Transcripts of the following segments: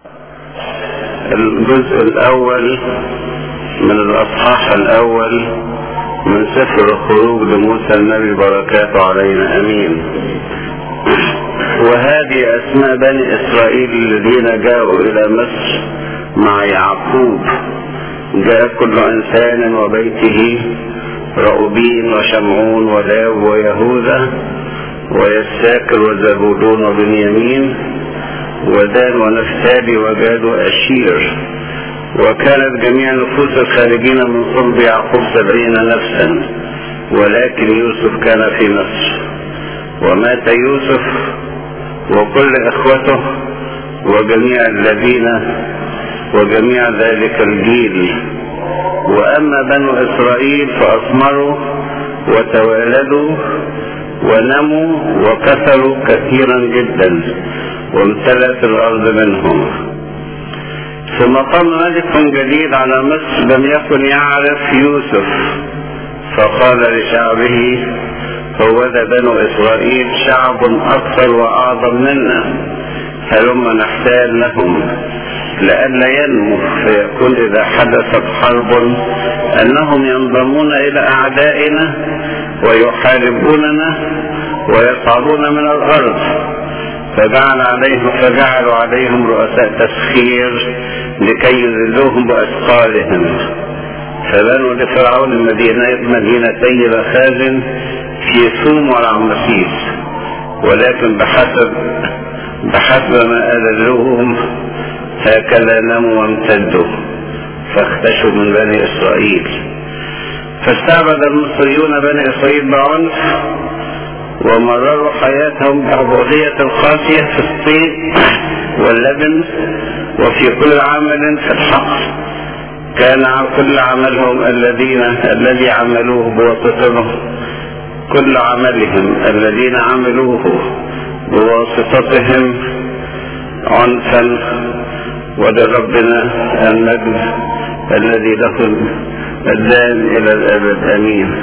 الجزء الأول من الأصحاح الأول من سفر الخروج لموسى النبي بركاته علينا أمين وهذه أسماء بني إسرائيل الذين جاءوا إلى مصر مع يعقوب جاء كل إنسان وبيته رأوبين وشمعون ولاو ويهوذا ويساكر وزبولون وبنيامين ودان ونفتالي وجاد وأشير وكانت جميع نفوس الخارجين من صلب يعقوب سبعين نفسا ولكن يوسف كان في مصر ومات يوسف وكل اخوته وجميع الذين وجميع ذلك الجيل واما بنو اسرائيل فاثمروا وتوالدوا ونموا وكثروا كثيرا جدا وامتلأت الارض منهم ثم قام ملك جديد على مصر لم يكن يعرف يوسف فقال لشعبه هوذا بنو اسرائيل شعب اكثر واعظم منا هلما نحتال لهم لئلا ينمو فيكون اذا حدثت حرب انهم ينضمون الى اعدائنا ويحاربوننا ويصعدون من الارض فجعل عليهم فجعلوا عليهم رؤساء تسخير لكي يذلوهم باثقالهم فبنوا لفرعون المدينة مدينتي مخازن في ثوم ورعمسيس ولكن بحسب بحسب ما أذلوهم هكذا نموا وامتدوا فاختشوا من بني إسرائيل فاستعبد المصريون بني إسرائيل بعنف ومرروا حياتهم بعبودية القاسية في الطين واللبن وفي كل عمل في الحقل كان كل عملهم الذين الذي عملوه بواسطتهم كل عملهم الذين عملوه بواسطتهم عنفا ولربنا المجد الذي له الدائم الى الابد امين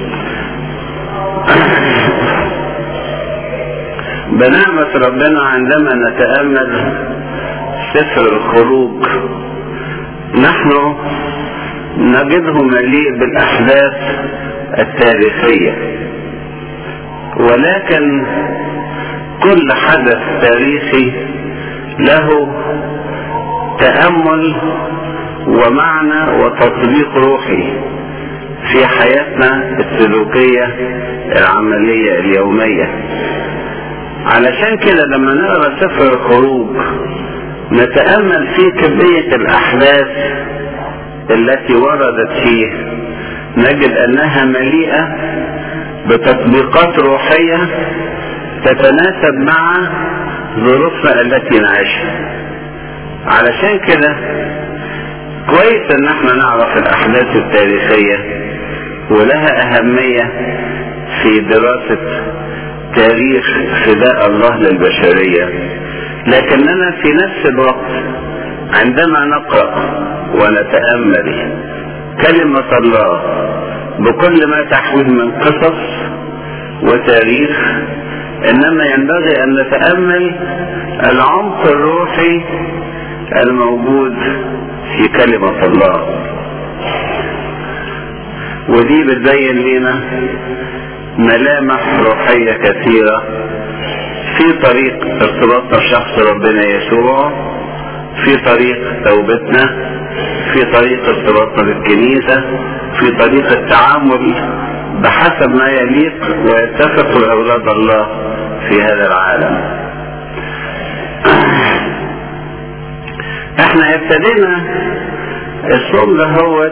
بنعمة ربنا عندما نتأمل سفر الخروج نحن نجده مليء بالأحداث التاريخية ولكن كل حدث تاريخي له تأمل ومعنى وتطبيق روحي في حياتنا السلوكية العملية اليومية علشان كده لما نقرا سفر الخروج نتأمل في كمية الأحداث التي وردت فيه نجد أنها مليئة بتطبيقات روحية تتناسب مع ظروفنا التي نعيشها علشان كده كويس ان احنا نعرف الاحداث التاريخية ولها اهمية في دراسة تاريخ فداء الله للبشرية لكننا في نفس الوقت عندما نقرأ ونتأمل كلمة الله بكل ما تحويه من قصص وتاريخ انما ينبغي ان نتأمل العمق الروحي الموجود في كلمة الله ودي بتبين لنا ملامح روحية كثيرة في طريق ارتباطنا بشخص ربنا يسوع في طريق توبتنا في طريق ارتباطنا بالكنيسة في طريق التعامل بحسب ما يليق ويتفق لأولاد الله في هذا العالم احنا ابتدينا الصوم دهوت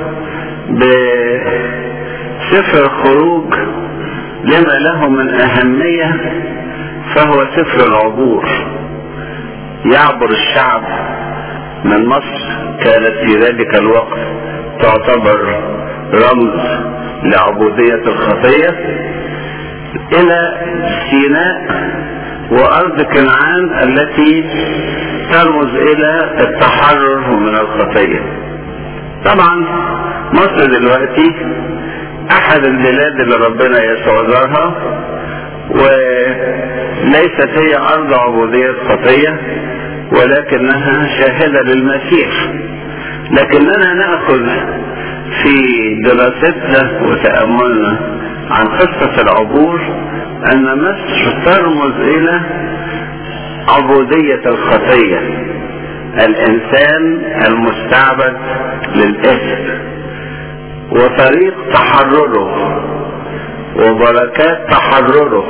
بسفر خروج لما له من أهمية فهو سفر العبور يعبر الشعب من مصر كانت في ذلك الوقت تعتبر رمز لعبودية الخطية إلى سيناء وأرض كنعان التي ترمز إلى التحرر من الخطية طبعا مصر دلوقتي احد البلاد اللي ربنا يسوع زارها وليست هي ارض عبودية خطية ولكنها شاهدة للمسيح لكننا نأخذ في دراستنا وتأملنا عن قصة العبور أن مصر ترمز إلى عبودية الخطية الإنسان المستعبد للإثم وطريق تحرره وبركات تحرره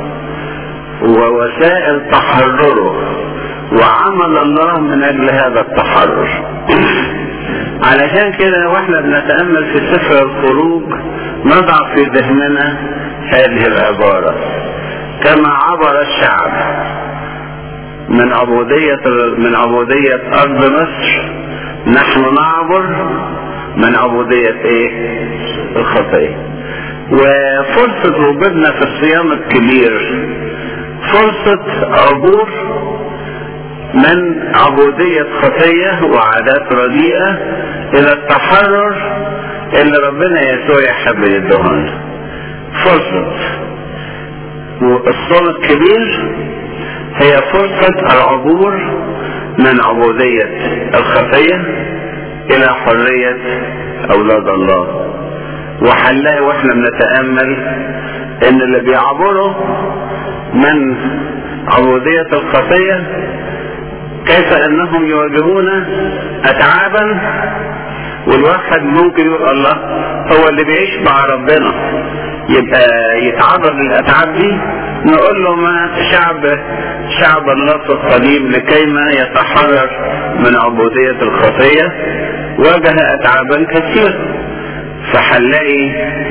ووسائل تحرره وعمل الله من اجل هذا التحرر علشان كده واحنا بنتامل في سفر الخروج نضع في ذهننا هذه العباره كما عبر الشعب من عبودية من عبودية أرض مصر نحن نعبر من عبودية إيه؟ الخطية. وفرصة وجودنا في الصيام الكبير فرصة عبور من عبودية خطية وعادات رديئة إلى التحرر اللي ربنا يسوع يحب يدهن فرصة والصوم الكبير هي فرصة العبور من عبودية الخطية إلى حرية أولاد الله وهنلاقي واحنا بنتأمل إن اللي بيعبروا من عبودية الخطية كيف انهم يواجهون اتعابا والواحد ممكن يقول الله هو اللي بيعيش مع ربنا يبقى يتعرض للاتعاب دي نقول له ما شعب شعب الله القديم لكيما يتحرر من عبودية الخطية واجه اتعابا كثيرة فهنلاقي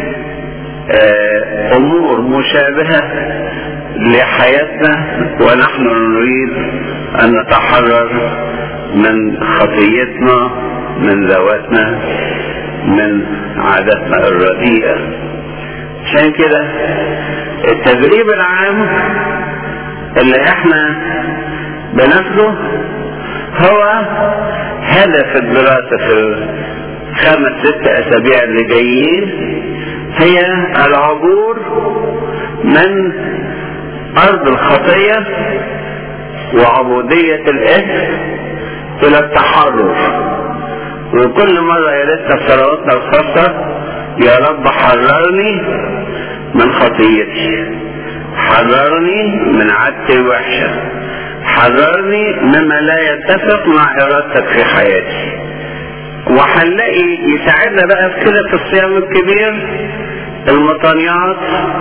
امور مشابهة لحياتنا ونحن نريد ان نتحرر من خطيتنا من ذواتنا من عاداتنا الرديئة عشان كده التدريب العام اللي احنا بناخده هو هدف الدراسة في الخمس ست اسابيع اللي جايين هي العبور من ارض الخطية وعبودية الاثم الى التحرر وكل مرة يا ريتنا في صلواتنا الخاصة يا رب حررني من خطيتي حررني من عادتي الوحشة حررني مما لا يتفق مع ارادتك في حياتي وهنلاقي يساعدنا بقى في كده في الصيام الكبير المطانيات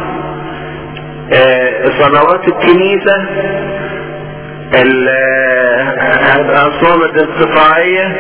آه صلوات الكنيسة الأصوات الانقطاعية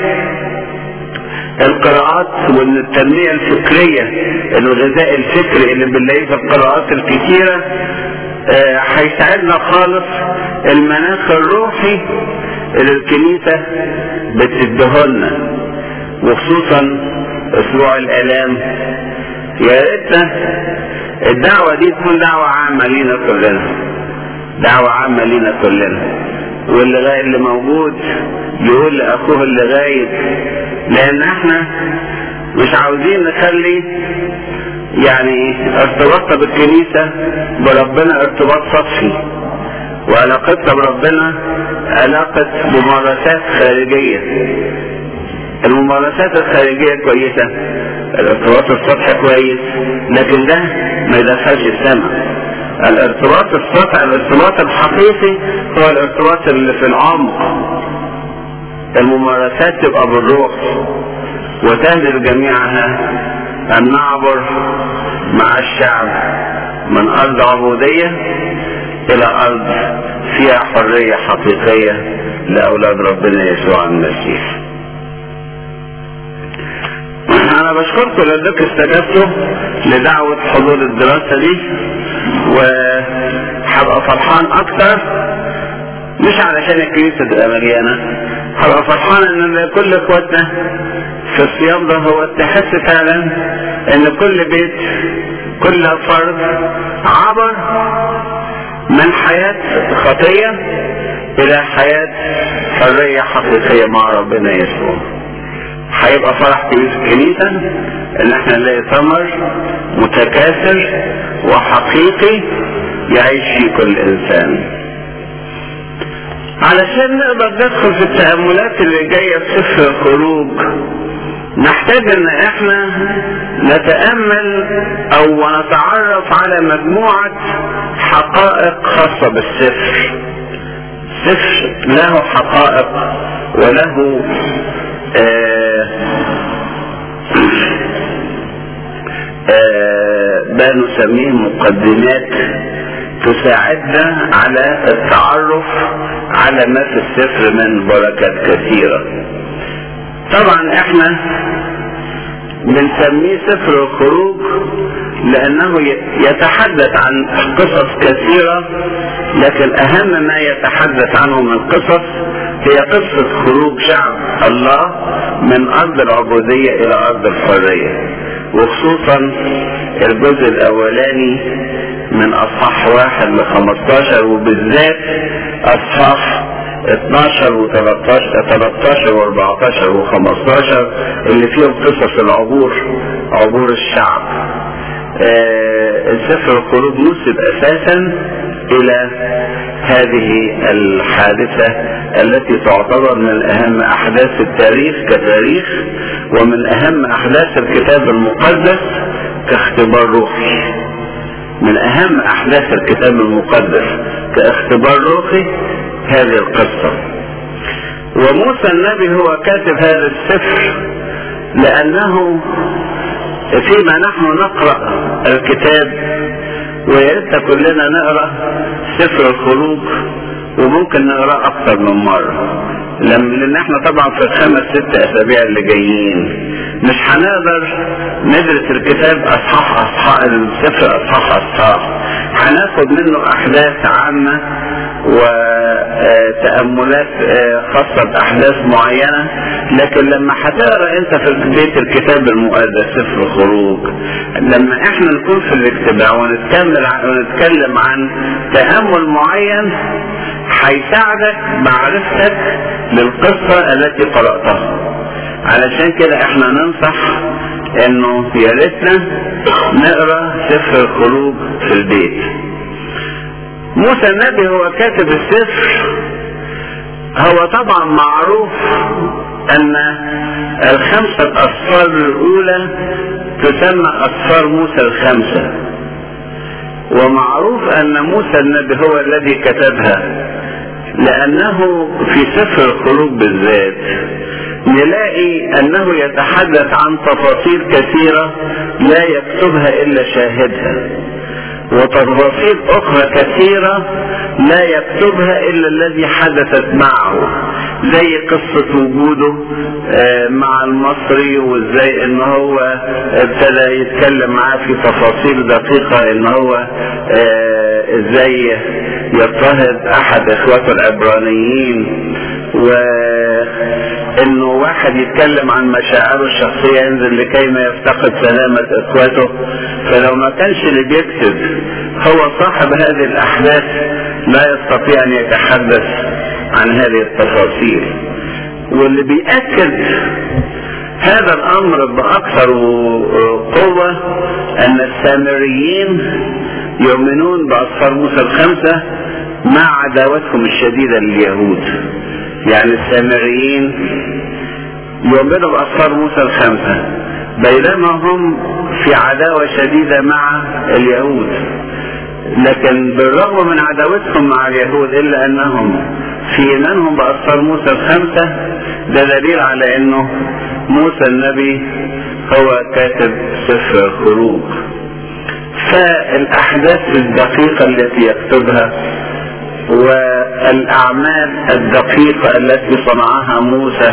القراءات والتنمية الفكرية الغذاء الفكري اللي بنلاقيه في القراءات الكثيرة هيساعدنا آه خالص المناخ الروحي اللي الكنيسة بتدهولنا وخصوصا اسبوع الالام يا ريتنا الدعوة دي تكون دعوة عامة لينا كلنا دعوة عامة لينا كلنا واللي غايب اللي موجود يقول لاخوه اللي غايب لان احنا مش عاوزين نخلي يعني ارتباطنا بالكنيسة بربنا ارتباط سطحي وعلاقتنا بربنا علاقة ممارسات خارجية الممارسات الخارجية كويسة الارتباط السطحي كويس لكن ده ما يدخلش السماء الارتباط السطحي الارتباط الحقيقي هو الارتباط اللي في العمق الممارسات تبقى بالروح وتهدف جميعها ان نعبر مع الشعب من ارض عبودية الى ارض فيها حرية حقيقية لاولاد ربنا يسوع المسيح انا بشكركم لانك استجبتوا لدعوة حضور الدراسة دي وهبقى فرحان اكتر مش علشان الكنيسة تبقى مليانة هبقى فرحان ان كل اخواتنا في الصيام ده هو تحس فعلا ان كل بيت كل فرد عبر من حياة خطية الى حياة حرية حقيقية مع ربنا يسوع هيبقى فرح كبير في الكنيسة ان احنا نلاقي ثمر متكاثر وحقيقي يعيش فيه كل انسان علشان نقدر ندخل في التأملات اللي جاية في سفر الخروج نحتاج ان احنا نتأمل او نتعرف على مجموعة حقائق خاصة بالسفر سفر له حقائق وله آه آه ما نسميه مقدمات تساعدنا على التعرف على ما في السفر من بركات كثيرة طبعا احنا بنسميه سفر الخروج لانه يتحدث عن قصص كثيرة لكن اهم ما يتحدث عنه من قصص هي قصة خروج شعب الله من ارض العبودية الى ارض الحرية وخصوصا الجزء الاولاني من اصحاح واحد ل 15 وبالذات اصحاح 12 و 13 13 و 14 و 15 اللي فيهم قصص العبور عبور الشعب آه سفر الخروج نسب اساسا الى هذه الحادثة التي تعتبر من اهم احداث التاريخ كتاريخ ومن اهم احداث الكتاب المقدس كاختبار روحي من اهم احداث الكتاب المقدس كاختبار روحي هذه القصة وموسى النبي هو كاتب هذا السفر لانه فيما نحن نقرأ الكتاب وياريت كلنا نقرأ سفر الخروج وممكن نقرأ اكثر من مرة لان احنا طبعا في الخمس ست اسابيع اللي جايين مش هنقدر ندرس الكتاب اصحاح اصحاح السفر اصحاح اصحاح هناخد منه احداث عامة وتأملات خاصة بأحداث معينة لكن لما هتقرا انت في بيت الكتاب المقدس سفر الخروج لما احنا نكون في الاجتماع ونتكلم ونتكلم عن تأمل معين هيساعدك معرفتك للقصة التي قرأتها علشان كده احنا ننصح انه يا ريتنا نقرا سفر الخروج في البيت موسى النبي هو كاتب السفر هو طبعا معروف ان الخمسة اسفار الاولى تسمى اسفار موسى الخمسة ومعروف ان موسى النبي هو الذي كتبها لانه في سفر الخروج بالذات نلاقي انه يتحدث عن تفاصيل كثيرة لا يكتبها الا شاهدها وتفاصيل اخرى كثيرة لا يكتبها الا الذي حدثت معه زي قصة وجوده مع المصري وازاي ان هو ابتدى يتكلم معاه في تفاصيل دقيقة ان هو ازاي يضطهد احد اخواته العبرانيين و انه واحد يتكلم عن مشاعره الشخصية ينزل لكي ما يفتقد سلامة اخواته فلو ما كانش اللي بيكتب هو صاحب هذه الاحداث لا يستطيع ان يتحدث عن هذه التفاصيل واللي بيأكد هذا الامر باكثر قوة ان السامريين يؤمنون باسفار موسى الخمسة مع عداوتهم الشديدة لليهود يعني السامريين يؤمنوا بأسفار موسى الخمسة بينما هم في عداوة شديدة مع اليهود لكن بالرغم من عداوتهم مع اليهود إلا أنهم في إيمانهم بأسفار موسى الخمسة ده دليل على أنه موسى النبي هو كاتب سفر الخروج فالأحداث الدقيقة التي يكتبها والاعمال الدقيقة التي صنعها موسى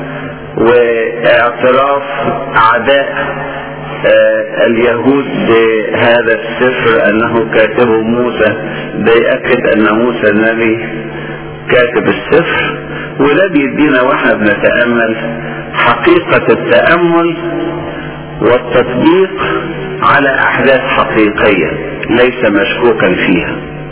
واعتراف اعداء اليهود بهذا السفر انه كاتبه موسى ده يأكد ان موسى النبي كاتب السفر وده بيدينا واحنا بنتأمل حقيقة التأمل والتطبيق على احداث حقيقية ليس مشكوكا فيها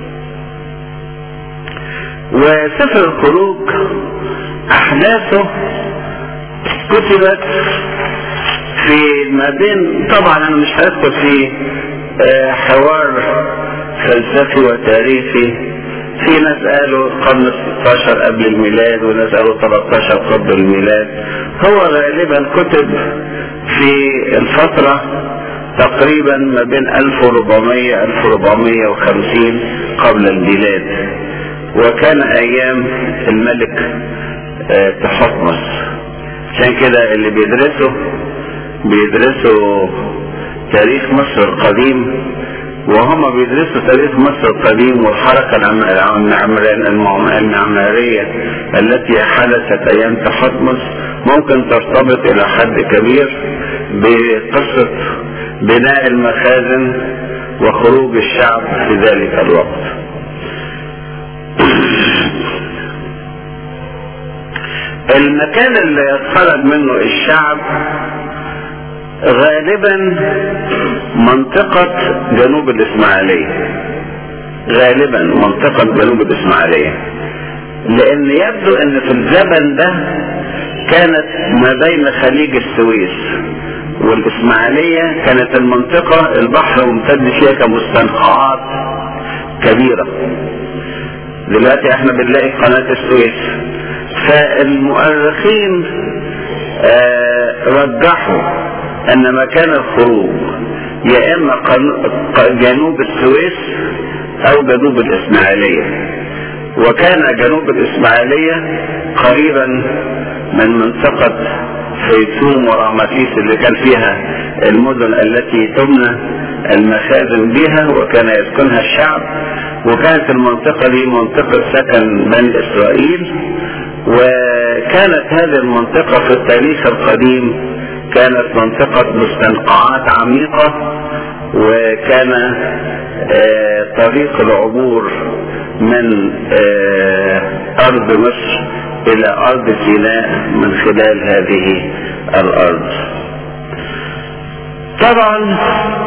وسفر الخروج احداثه كتبت في ما بين طبعا انا مش هدخل في حوار فلسفي وتاريخي في ناس قالوا القرن 16 قبل الميلاد وناس قالوا 13 قبل الميلاد هو غالبا كتب في الفترة تقريبا ما بين 1400 1450 قبل الميلاد وكان ايام الملك تحتمس عشان كده اللي بيدرسوا بيدرسوا تاريخ مصر القديم وهم بيدرسوا تاريخ مصر القديم والحركة المعمارية التي حدثت أيام تحتمس ممكن ترتبط إلى حد كبير بقصة بناء المخازن وخروج الشعب في ذلك الوقت المكان اللي خرج منه الشعب غالبا منطقة جنوب الإسماعيلية غالبا منطقة جنوب الإسماعيلية لأن يبدو أن في الزمن ده كانت ما بين خليج السويس والإسماعيلية كانت المنطقة البحر ممتد فيها كمستنقعات كبيرة دلوقتي احنا بنلاقي قناة السويس فالمؤرخين آه رجحوا ان مكان الخروج يا اما جنوب السويس او جنوب الاسماعيلية وكان جنوب الاسماعيلية قريبا من منطقة فيتوم ورامسيس اللي كان فيها المدن التي تبنى المخازن بها وكان يسكنها الشعب وكانت المنطقة دي منطقة سكن بني إسرائيل وكانت هذه المنطقة في التاريخ القديم كانت منطقة مستنقعات عميقة وكان آه طريق العبور من آه أرض مصر إلى أرض سيناء من خلال هذه الأرض طبعا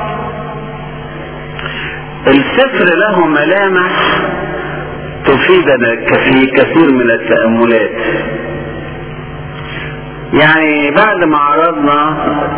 السفر له ملامح تفيدنا في كثير من التأملات يعني بعد ما عرضنا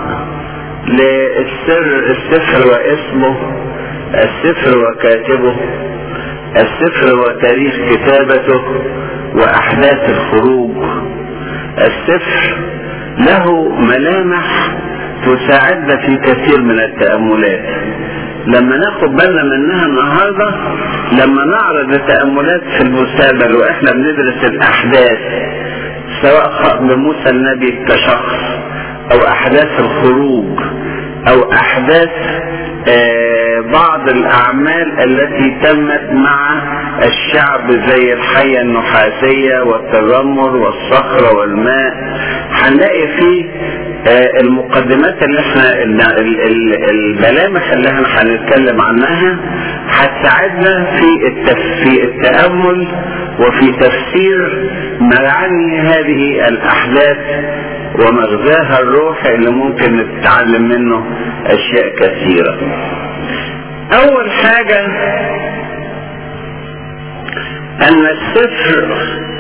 للسر السفر واسمه السفر وكاتبه السفر وتاريخ كتابته واحداث الخروج السفر له ملامح تساعدنا في كثير من التأملات لما ناخد بالنا منها النهاردة لما نعرض التأملات في المستقبل واحنا بندرس الاحداث سواء بموسى النبي كشخص او احداث الخروج او احداث آه بعض الاعمال التي تمت مع الشعب زي الحية النحاسية والتذمر والصخرة والماء هنلاقي فيه آه المقدمات اللي احنا الملامح اللي احنا هنتكلم عنها هتساعدنا في التف... في التأمل وفي تفسير معاني هذه الأحداث ومغزاها الروحي اللي ممكن نتعلم منه أشياء كثيرة. أول حاجة أن السفر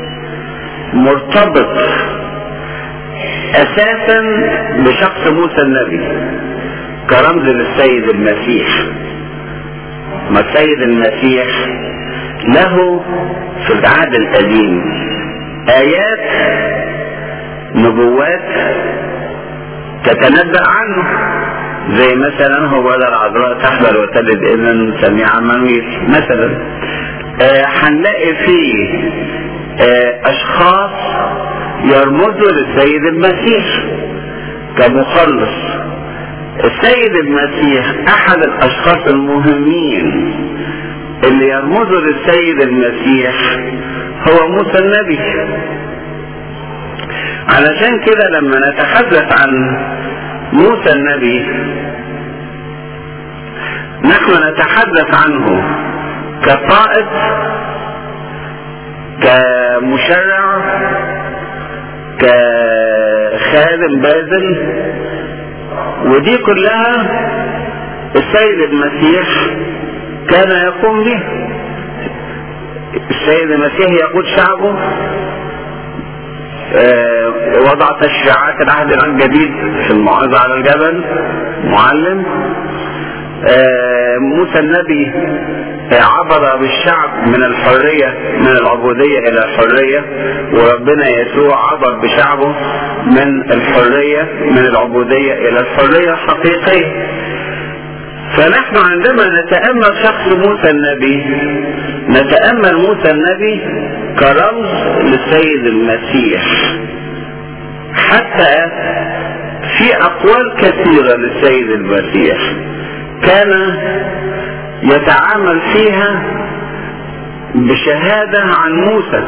مرتبط أساسا بشخص موسى النبي كرمز للسيد المسيح ما السيد المسيح له في العهد القديم آيات نبوات تتنبأ عنه زي مثلا هو ولا العذراء تحمل وتلد ابنا نسميه عمانويل مثلا هنلاقي آه فيه آه اشخاص يرمزوا للسيد المسيح كمخلص السيد المسيح احد الاشخاص المهمين اللي يرمزوا للسيد المسيح هو موسى النبي علشان كده لما نتحدث عن موسى النبي نحن نتحدث عنه كقائد كمشرع كخادم باذل ودي كلها السيد المسيح كان يقوم بها السيد المسيح يقود شعبه آه وضع تشريعات العهد الجديد في الموعظة على الجبل معلم آه موسى النبي عبر بالشعب من الحرية من العبودية إلى الحرية وربنا يسوع عبر بشعبه من الحرية من العبودية إلى الحرية الحقيقية فنحن عندما نتأمل شخص موسى النبي نتأمل موسى النبي كرمز للسيد المسيح حتى في أقوال كثيرة للسيد المسيح كان يتعامل فيها بشهادة عن موسى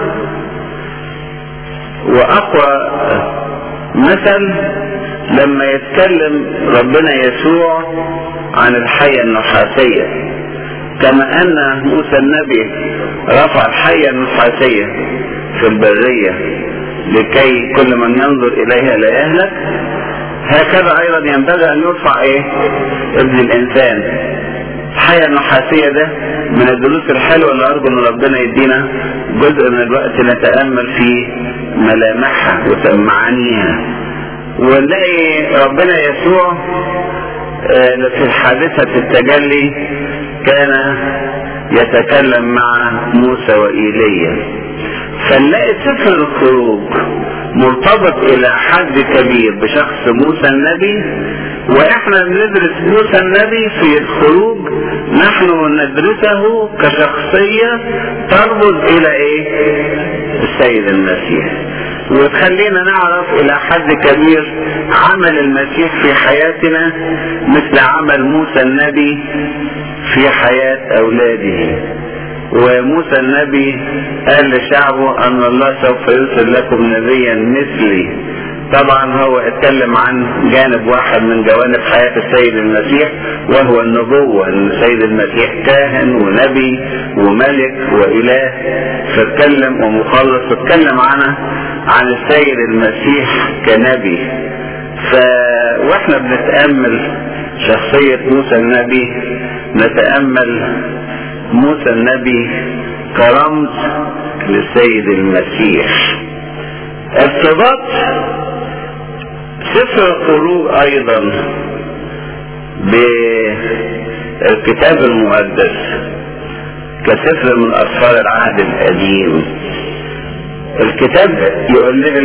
وأقوى مثل لما يتكلم ربنا يسوع عن الحية النحاسية كما أن موسى النبي رفع الحية النحاسية في البرية لكي كل من ينظر إليها لا يهلك هكذا أيضا ينبغي أن يرفع إيه ابن الإنسان الحياة النحاسية ده من الدروس الحلوة اللي أرجو أن ربنا يدينا جزء من الوقت نتأمل في ملامحها ومعانيها ونلاقي ربنا يسوع في حادثة التجلي كان يتكلم مع موسى وإيليا فنلاقي سفر الخروج مرتبط إلى حد كبير بشخص موسى النبي وإحنا بندرس موسى النبي في الخروج نحن ندرسه كشخصية ترمز إلى إيه؟ السيد المسيح وتخلينا نعرف الى حد كبير عمل المسيح في حياتنا مثل عمل موسى النبي في حياة اولاده وموسى النبي قال لشعبه ان الله سوف يرسل لكم نبيا مثلي طبعا هو اتكلم عن جانب واحد من جوانب حياة السيد المسيح وهو النبوة ان السيد المسيح كاهن ونبي وملك وإله فاتكلم ومخلص اتكلم عنه عن السيد المسيح كنبي ف واحنا بنتأمل شخصية موسى النبي نتأمل موسى النبي كرمز للسيد المسيح ارتباط سفر الخروج ايضا بالكتاب المقدس كسفر من اسفار العهد القديم الكتاب يقول لنا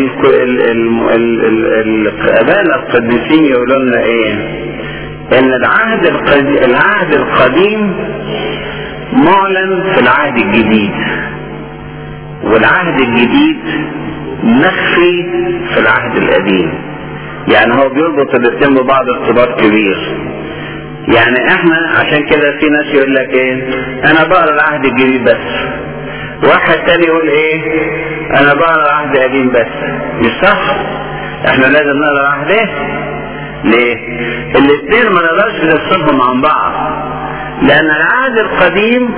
الاباء القديسين يقولوا لنا ايه ان العهد القديم العهد القديم معلن في العهد الجديد والعهد الجديد مخفي في العهد القديم يعني هو بيربط الاثنين ببعض ارتباط كبير يعني احنا عشان كده في ناس يقول لك ايه انا بقرا العهد الجديد بس واحد تاني يقول ايه انا بقرا العهد القديم بس مش صح احنا لازم نقرا العهد ايه ليه الاثنين ما نقدرش نفصلهم عن بعض لان العهد القديم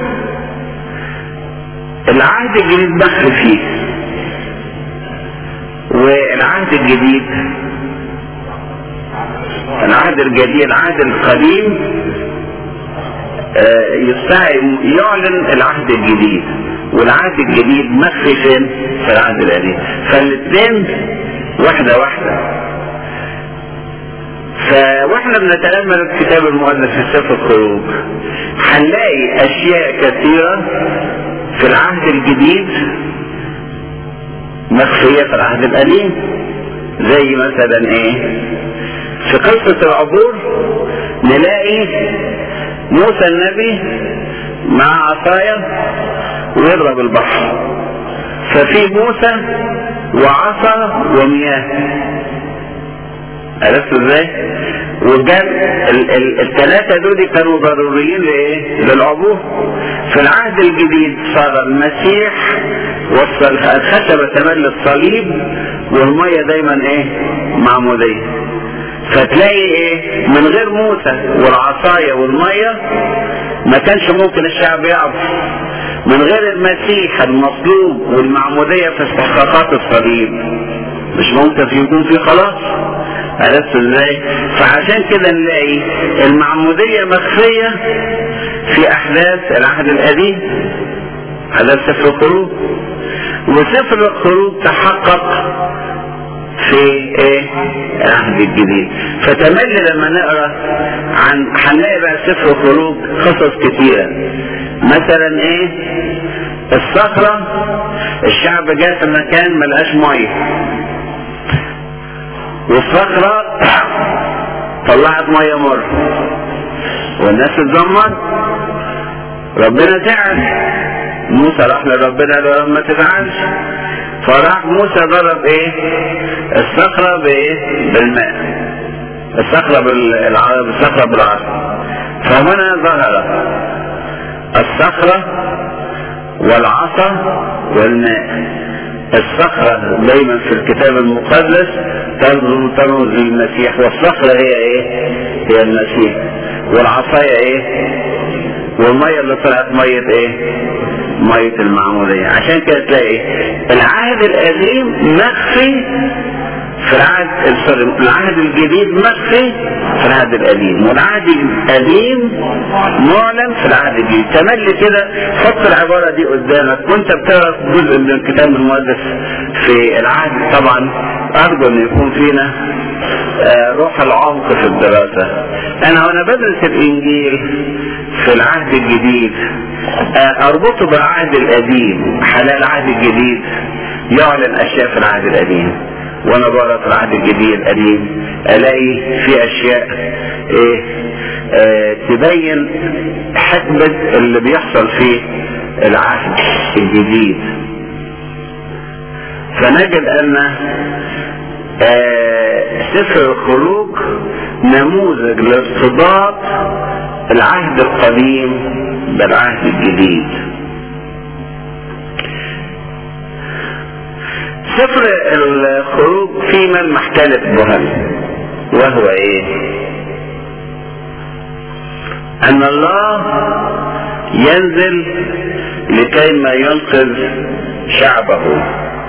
العهد الجديد مخفي فيه والعهد الجديد العهد الجديد العهد القديم يعلن العهد الجديد والعهد الجديد مخفي فين في العهد القديم فالاثنين واحدة واحدة فواحنا بنتأمل الكتاب المقدس في سفر الخروج هنلاقي أشياء كثيرة في العهد الجديد مخفية في العهد القديم زي مثلا ايه في قصة العبور نلاقي موسى النبي مع عصاية ويضرب البحر ففي موسى وعصا ومياه عرفت ازاي؟ وكان الثلاثة دول كانوا ضروريين لايه؟ للعبور. في العهد الجديد صار المسيح وصل الخشبة تمل الصليب والمية دايما ايه؟ معمودية. فتلاقي ايه؟ من غير موسى والعصاية والمية ما كانش ممكن الشعب يعبر. من غير المسيح المصلوب والمعمودية في استحقاقات الصليب مش ممكن يكون في خلاص عرفت ازاي؟ فعشان كده نلاقي المعمودية مخفية في أحداث العهد القديم على سفر الخروج وسفر الخروج تحقق في ايه العهد الجديد فتملي لما نقرا عن هنلاقي بقى سفر الخروج قصص كتيره مثلا ايه الصخرة الشعب جاء في مكان ملقاش مية والصخرة طلعت مية مر والناس اتدمر ربنا زعل موسى راح لربنا قال له ما تزعلش فراح موسى ضرب ايه الصخرة بايه بالماء الصخرة بالعرب الصخرة بالعرب فهنا ظهر الصخرة والعصا والماء الصخرة دايما في الكتاب المقدس ترمز ترمز للمسيح والصخرة هي ايه؟ هي المسيح والعصاية ايه؟ والمية اللي طلعت مية ايه؟ مية المعمودية عشان كده تلاقي العهد القديم مخفي في العهد سوري العهد الجديد مخفي في العهد القديم والعهد القديم معلن في العهد الجديد تملي كده حط العبارة دي قدامك وانت بتقرا جزء من الكتاب المقدس في العهد طبعا ارجو ان يكون فينا آه روح العمق في الدراسة انا وانا بدرس الانجيل في العهد الجديد آه اربطه بالعهد القديم حلال العهد الجديد يعلن اشياء في العهد القديم وانا بقرا في العهد الجديد القديم الاقي في اشياء ايه آه تبين حكمة اللي بيحصل في العهد الجديد فنجد ان آه سفر الخروج نموذج لارتباط العهد القديم بالعهد الجديد سفر الخروج في من محتلف بهم وهو ايه ان الله ينزل لكي ما ينقذ شعبه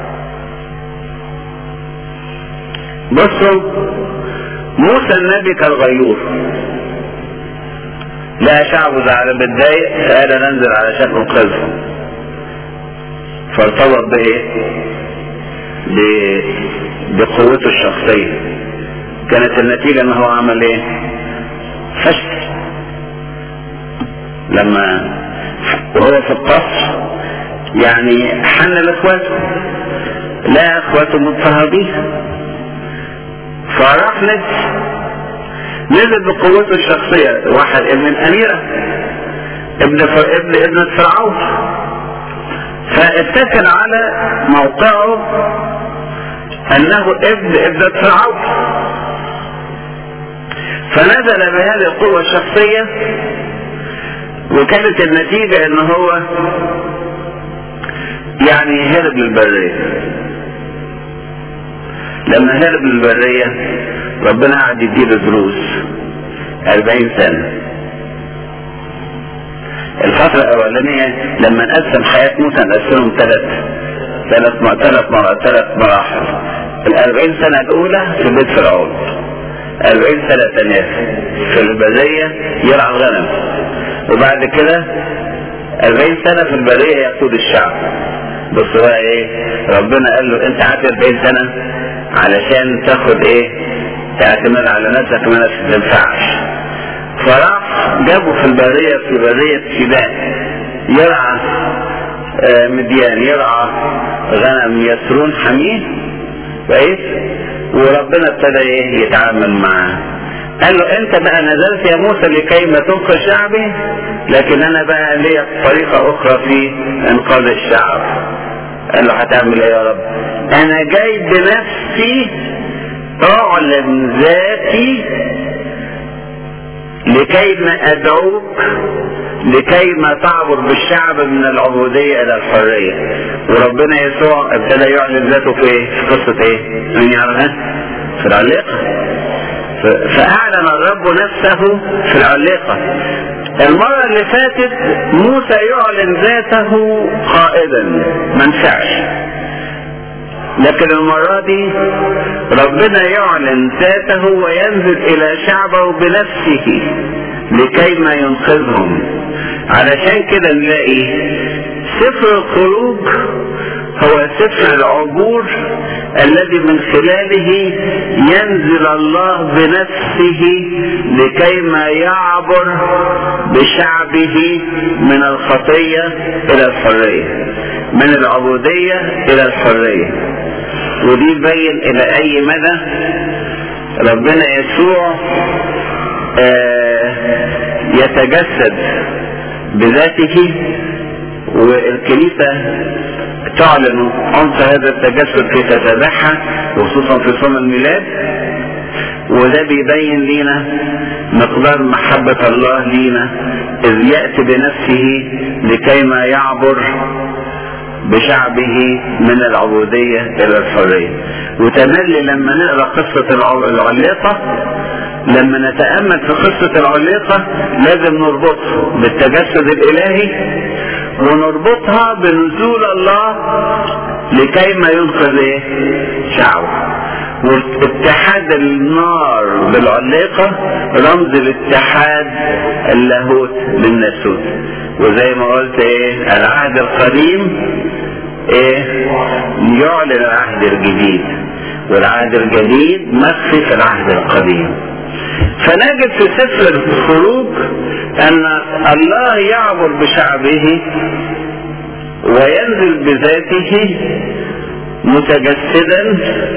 بصوا موسى النبي كان غيور لا شعبه زعل متضايق فقال انا انزل علشان انقذهم فارتبط بايه بقوته الشخصية كانت النتيجة ان هو عمل ايه فشل لما وهو في القصر يعني حن لاخواته لا اخواته مضطهدين فراح نزل نزل بقوته الشخصية واحد ابن الأميرة ابن ف... ابن ابن فرعون فاتكل على موقعه انه ابن ابن فرعون فنزل بهذه القوة الشخصية وكانت النتيجة ان هو يعني هرب للبرية لما هرب للبرية ربنا قعد يديله دروس أربعين سنة الفترة الأولانية لما نقسم حياة موسى نقسمهم ثلاث ثلاث ثلاث ثلاث مراحل الأربعين سنة الأولى في بيت فرعون أربعين سنة ثانية في البرية يرعى الغنم وبعد كده أربعين سنة في البرية يقود الشعب بص بقى ايه ربنا قال له انت قعدت 40 سنة علشان تاخد ايه تعتمد على نفسك ما تنفعش فراح جابوا في البرية في برية سيبان يرعى آه مديان يرعى غنم يسرون حميد كويس وربنا ابتدى ايه يتعامل معاه قال له انت بقى نزلت يا موسى لكي ما تنقذ شعبي لكن انا بقى ليا طريقة اخرى في انقاذ الشعب قال له هتعمل ايه يا رب انا جاي بنفسي اعلن ذاتي لكي ما ادعوك لكي ما تعبر بالشعب من العبودية الى الحرية وربنا يسوع ابتدى يعلن ذاته في ايه في قصة ايه مين يعرفها في العليقة فأعلن الرب نفسه في العليقة المرة اللي فاتت موسى يعلن ذاته قائدا ما نفعش لكن المرة دي ربنا يعلن ذاته وينزل إلى شعبه بنفسه لكي ما ينقذهم علشان كده نلاقي سفر الخروج هو سفر العبور الذي من خلاله ينزل الله بنفسه لكي ما يعبر بشعبه من الخطية إلى الحرية من العبودية إلى الحرية ودي تبين إلى أي مدى ربنا يسوع آه يتجسد بذاته والكنيسة تعلن عنف هذا التجسد في تتابعها وخصوصا في صوم الميلاد وده بيبين لينا مقدار محبة الله لينا إذ يأتي بنفسه لكي ما يعبر بشعبه من العبودية إلى الحرية وتملي لما نقرأ قصة العليقة لما نتأمل في قصة العليقة لازم نربطها بالتجسد الإلهي ونربطها بنزول الله لكي ما ينقذ ايه شعبه واتحاد النار بالعليقة رمز الاتحاد اللاهوت بالناسوت وزي ما قلت ايه العهد القديم ايه يعلن العهد الجديد والعهد الجديد مخفي في العهد القديم فنجد في سفر الخروج ان الله يعبر بشعبه وينزل بذاته متجسدا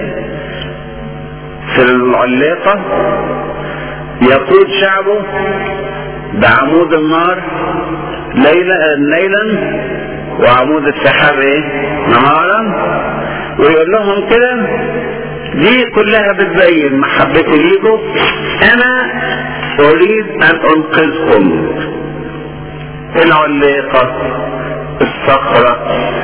في العلاقة يقود شعبه بعمود النار ليلا ليلا وعمود السحاب ايه نهارا ويقول لهم كده دي كلها بتبين محبتي ليكم انا اريد ان انقذكم العلاقة الصخرة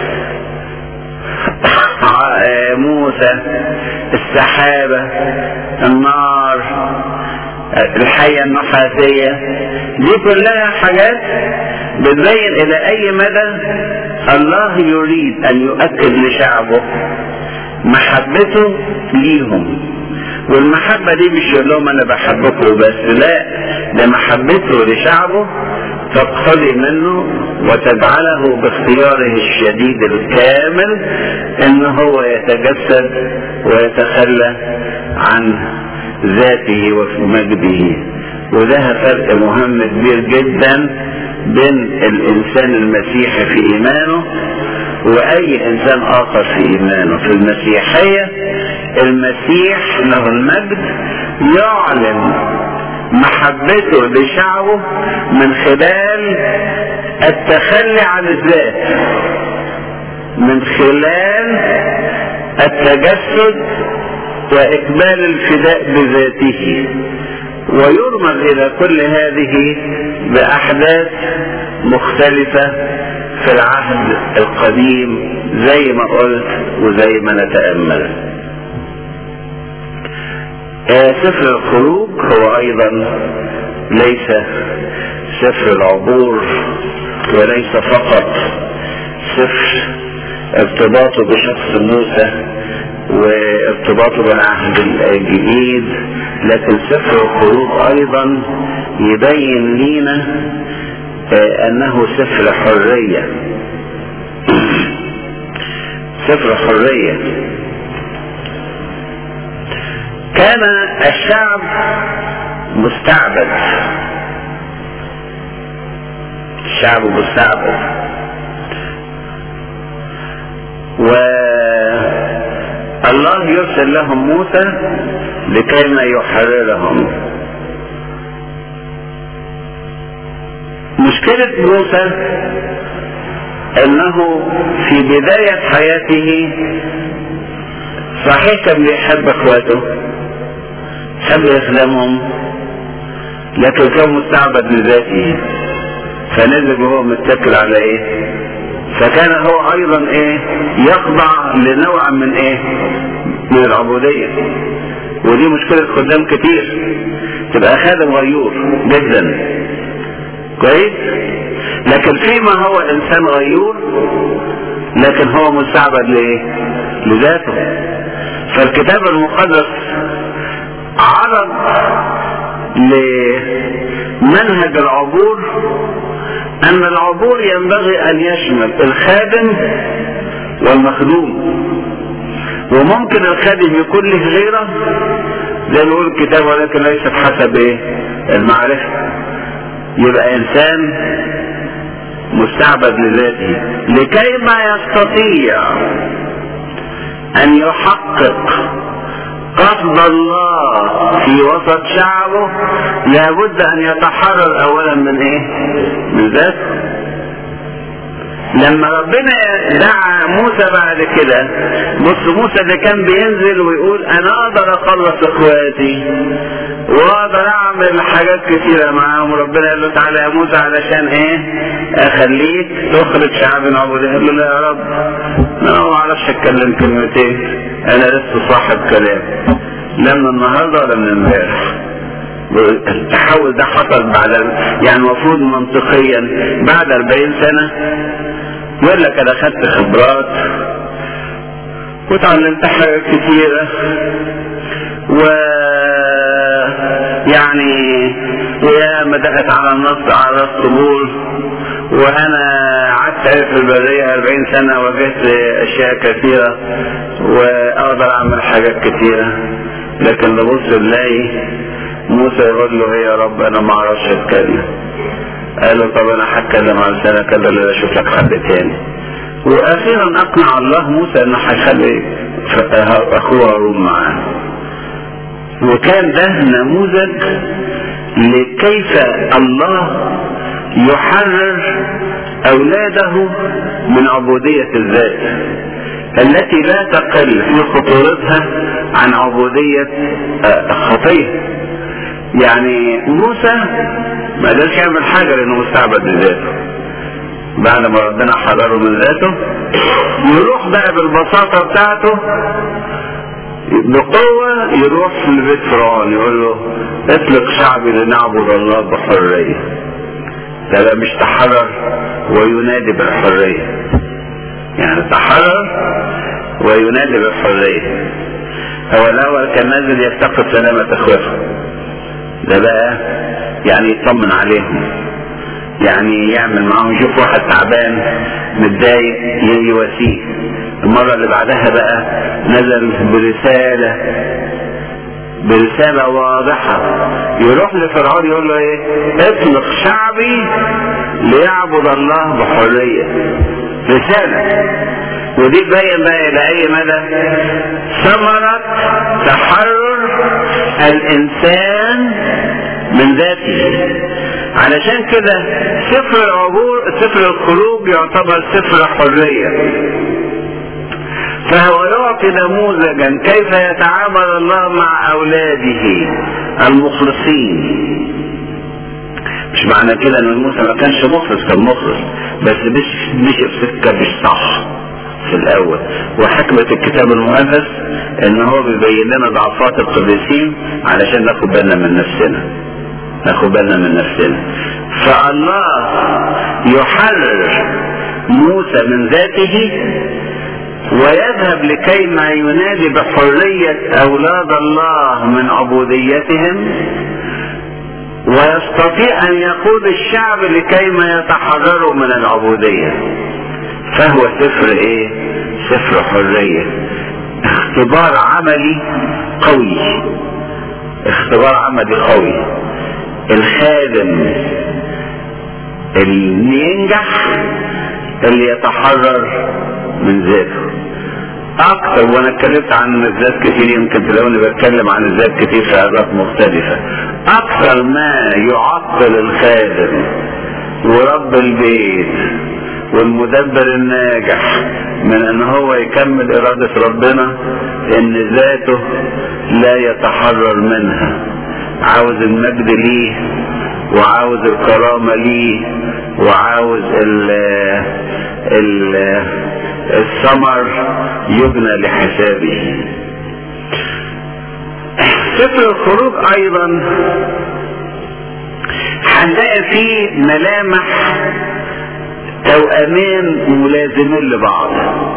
موسى السحابة النار الحية النحاسية دي كلها حاجات بتبين الى اي مدى الله يريد ان يؤكد لشعبه محبته ليهم والمحبة دي مش يقول لهم انا بحبكم بس لا ده محبته لشعبه تقتضي منه وتجعله باختياره الشديد الكامل ان هو يتجسد ويتخلى عن ذاته ومجده وده فرق مهم كبير جدا بين الانسان المسيحي في ايمانه واي انسان اخر في ايمانه في المسيحية المسيح له المجد يعلن محبته لشعبه من خلال التخلي عن الذات من خلال التجسد واقبال الفداء بذاته ويرمز الى كل هذه باحداث مختلفة في العهد القديم زي ما قلت وزي ما نتأمل سفر الخروج هو ايضا ليس سفر العبور وليس فقط سفر ارتباطه بشخص موسى وارتباطه بالعهد الجديد لكن سفر الخروج ايضا يبين لينا انه سفر حرية سفر حرية كان الشعب مستعبد الشعب مستعبد والله يرسل لهم موسى لكي ما يحررهم مشكلة موسى انه في بداية حياته صحيح كان بيحب اخواته حب يخدمهم لكن كان مستعبد لذاته فنزل وهو متكل على ايه فكان هو ايضا ايه يخضع لنوع من ايه من العبودية ودي مشكلة خدام كتير تبقى خادم غيور جدا كويس لكن فيما هو انسان غيور لكن هو مستعبد لايه لذاته فالكتاب المقدس عرض لمنهج العبور ان العبور ينبغي ان يشمل الخادم والمخدوم وممكن الخادم يكون له غيره زي ما يقول الكتاب ولكن ليست حسب ايه المعرفة يبقى انسان مستعبد لذاته لكي ما يستطيع ان يحقق قصد الله في وسط شعبه لابد ان يتحرر اولا من ايه من ذاته لما ربنا دعا موسى بعد كده بص موسى اللي كان بينزل ويقول انا اقدر اخلص اخواتي واقدر اعمل حاجات كتيره معاهم ربنا قال له تعالى يا موسى علشان ايه اخليك تخرج شعب عبودي قال له لا يا رب انا ما اعرفش اتكلم كلمتين انا لسه صاحب كلام لا من النهارده ولا من امبارح التحول ده حصل بعد يعني المفروض منطقيا بعد 40 سنه يقول لك انا خدت خبرات وتعلمت حاجات كتيرة و يعني ويا ما دخلت على النص على الصبور وانا قعدت في البرية 40 سنة واجهت اشياء كثيرة واقدر اعمل حاجات كتيرة لكن ببص نلاقي موسى يقول له ايه يا رب انا ما اعرفش اتكلم قال له طب انا هتكلم عن سنة كذا اللي اشوف لك حد تاني واخيرا اقنع الله موسى انه هيخلي اخوه هارون معاه وكان ده نموذج لكيف الله يحرر اولاده من عبودية الذات التي لا تقل في خطورتها عن عبودية الخطيه يعني موسى ما قدرش يعمل حاجه لانه مستعبد لذاته بعد ما ربنا حرره من ذاته يروح بقى بالبساطه بتاعته بقوة يروح لبيت فرعون يقول له اطلق شعبي لنعبد الله بحرية ده بقى مش تحرر وينادي بالحرية يعني تحرر وينادي بالحرية هو الأول كان نازل يفتقد سلامة إخوته ده بقى يعني يطمن عليهم يعني يعمل معاهم يشوف واحد تعبان متضايق يواسيه المرة اللي بعدها بقى نزل برسالة برسالة واضحة يروح لفرعون يقول له ايه اطلق شعبي ليعبد الله بحرية رسالة ودي تبين بقى الى اي مدى ثمرة تحرر الانسان من ذاته علشان كده سفر العبور سفر الخروج يعتبر سفر حرية فهو يعطي نموذجا كيف يتعامل الله مع اولاده المخلصين مش معنى كده ان موسى ما كانش مخلص كان مخلص بس مش مش في سكه مش صح في الاول وحكمة الكتاب المقدس ان هو بيبين لنا ضعفات القديسين علشان ناخد بالنا من نفسنا ناخد بالنا من نفسنا فالله يحرر موسى من ذاته ويذهب لكي ما ينادي بحرية أولاد الله من عبوديتهم ويستطيع أن يقود الشعب لكي ما يتحرروا من العبودية فهو سفر إيه؟ سفر حرية اختبار عملي قوي اختبار عملي قوي الخادم اللي ينجح اللي يتحرر من ذاته اكتر وانا اتكلمت عن الذات كتير يمكن تلاقوني بتكلم عن الذات كتير في اوقات مختلفة اكثر ما يعطل الخادم ورب البيت والمدبر الناجح من ان هو يكمل ارادة ربنا ان ذاته لا يتحرر منها عاوز المجد ليه وعاوز الكرامة ليه وعاوز ال ال الثمر يبنى لحسابه سفر الخروج ايضا هنلاقي فيه ملامح توأمين ملازمين لبعض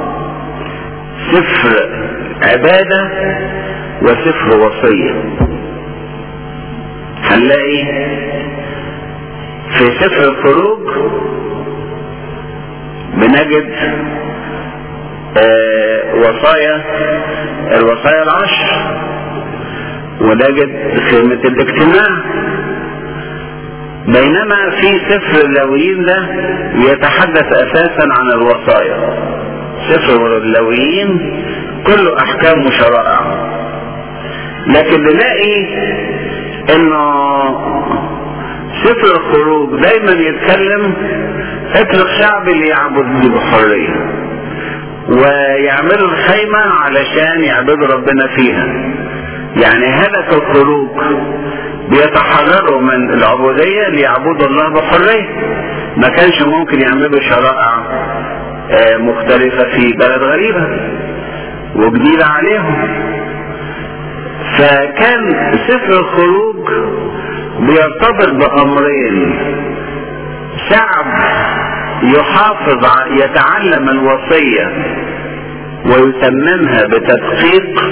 سفر عبادة وسفر وصية هنلاقي في سفر الخروج بنجد آه وصايا الوصايا العشر ونجد خيمة الاجتماع بينما في سفر اللاويين ده يتحدث اساسا عن الوصايا سفر اللاويين كله احكام وشرائع لكن نلاقي انه سفر الخروج دايما يتكلم اترك شعبي ليعبد بحرية ويعملوا الخيمة علشان يعبدوا ربنا فيها يعني هدف الخروج بيتحرروا من العبودية ليعبدوا الله بحرية ما كانش ممكن يعملوا شرائع مختلفة في بلد غريبة وجديدة عليهم فكان سفر الخروج بيرتبط بأمرين شعب يحافظ يتعلم الوصية ويتممها بتدقيق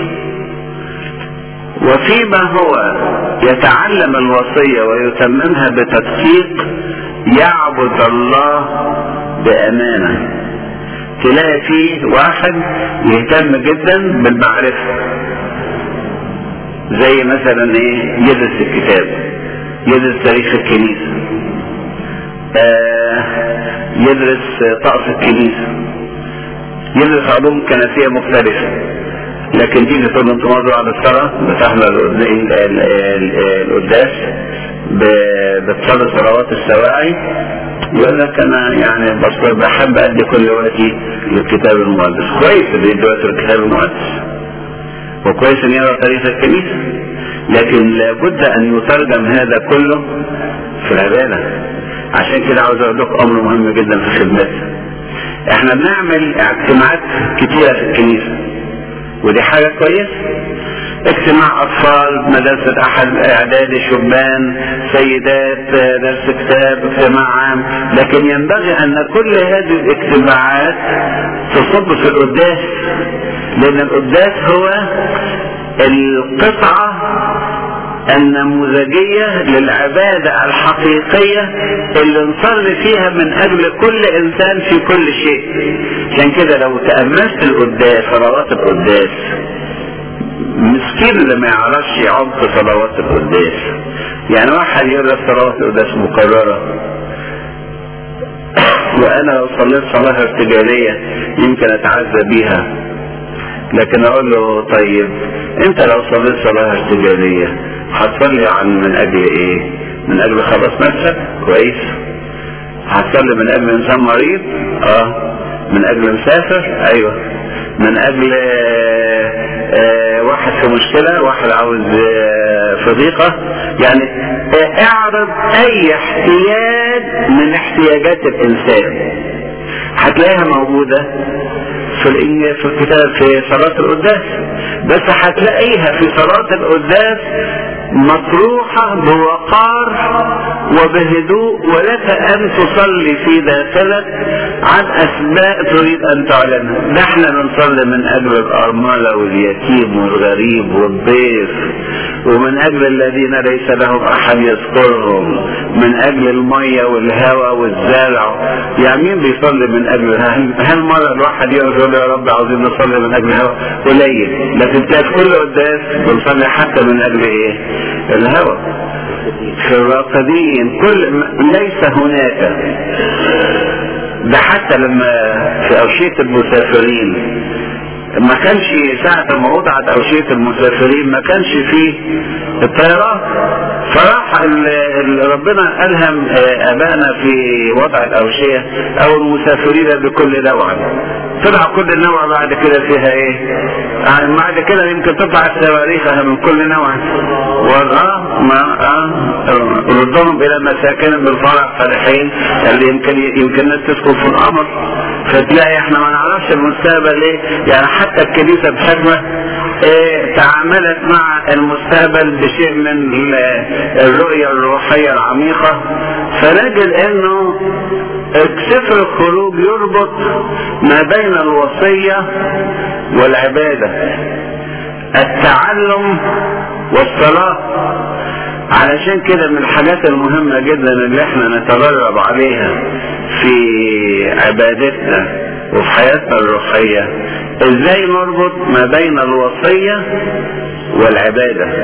وفيما هو يتعلم الوصية ويتممها بتدقيق يعبد الله بأمانة تلاقي فيه واحد يهتم جدا بالمعرفة زي مثلا ايه يدرس الكتاب يدرس تاريخ الكنيسة آه يدرس طقس الكنيسة يدرس علوم كنسية مختلفة لكن تيجي تقول له انت موضوع على الصلاة بتحضر القداس بتصلي صلوات السواعي يقول لك انا يعني بس بحب ادي كل وقتي للكتاب المقدس كويس اللي يدي وقت للكتاب المقدس وكويس ان يرى تاريخ الكنيسة لكن لابد ان يترجم هذا كله في العبادة عشان كده عاوز اقول لكم امر مهم جدا في خدمتنا احنا بنعمل اجتماعات كتيرة في الكنيسة ودي حاجة كويسة اجتماع اطفال مدرسة احد اعدادي شبان سيدات درس كتاب اجتماع عام لكن ينبغي ان كل هذه الاجتماعات تصب في القداس لان القداس هو القطعة النموذجية للعبادة الحقيقية اللي نصلي فيها من أجل كل إنسان في كل شيء عشان كده لو تأملت القداس صلوات القداس مسكين اللي ما يعرفش عمق صلوات القداس يعني واحد يقول لك صلوات القداس مكررة وأنا لو صليت صلاة ارتجالية يمكن أتعزى بيها لكن أقول له طيب أنت لو صليت صلاة ارتجالية هتصلي عن من اجل ايه من اجل خلاص نفسك كويس هتصلي من اجل انسان مريض اه من اجل مسافر ايوه من اجل آه آه واحد في مشكلة واحد عاوز آه في ضيقة يعني اعرض اي احتياج من احتياجات الانسان هتلاقيها موجودة في في الكتاب في صلاة القداس بس هتلاقيها في صلاة القداس مطروحة بوقار وبهدوء ولك ان تصلي في داخلك عن اسماء تريد ان تعلنها نحن بنصلي من اجل الارملة واليتيم والغريب والضيف ومن اجل الذين ليس لهم احد يذكرهم من اجل المية والهواء والزرع يعني مين بيصلي من اجل هل مرة الواحد يقول يا رب عاوزين نصلي من اجل الهواء قليل لكن تلاقي في كل قداس بنصلي حتى من اجل ايه الهواء في الراقدين كل ليس هناك ده حتى لما في أوشية المسافرين ما كانش ساعة ما وضعت أوشية المسافرين ما كانش فيه الطيارات فراح ربنا ألهم أبانا في وضع الأوشية أو المسافرين بكل نوع طلع كل نوع بعد كده فيها ايه يعني بعد كده يمكن تطلع الصواريخ من كل نوع واه ما اه ردهم الى مساكن بالفرح فرحين اللي يمكن يمكن الناس تسكن في القمر فتلاقي احنا ما نعرفش المستقبل ايه يعني حتى الكنيسه بحكمه ايه تعاملت مع المستقبل بشيء من الرؤيه الروحيه العميقه فنجد انه سفر الخروج يربط ما بين الوصية والعبادة التعلم والصلاة علشان كده من الحاجات المهمة جدا اللي احنا نتدرب عليها في عبادتنا وفي حياتنا الروحية ازاي نربط ما بين الوصية والعبادة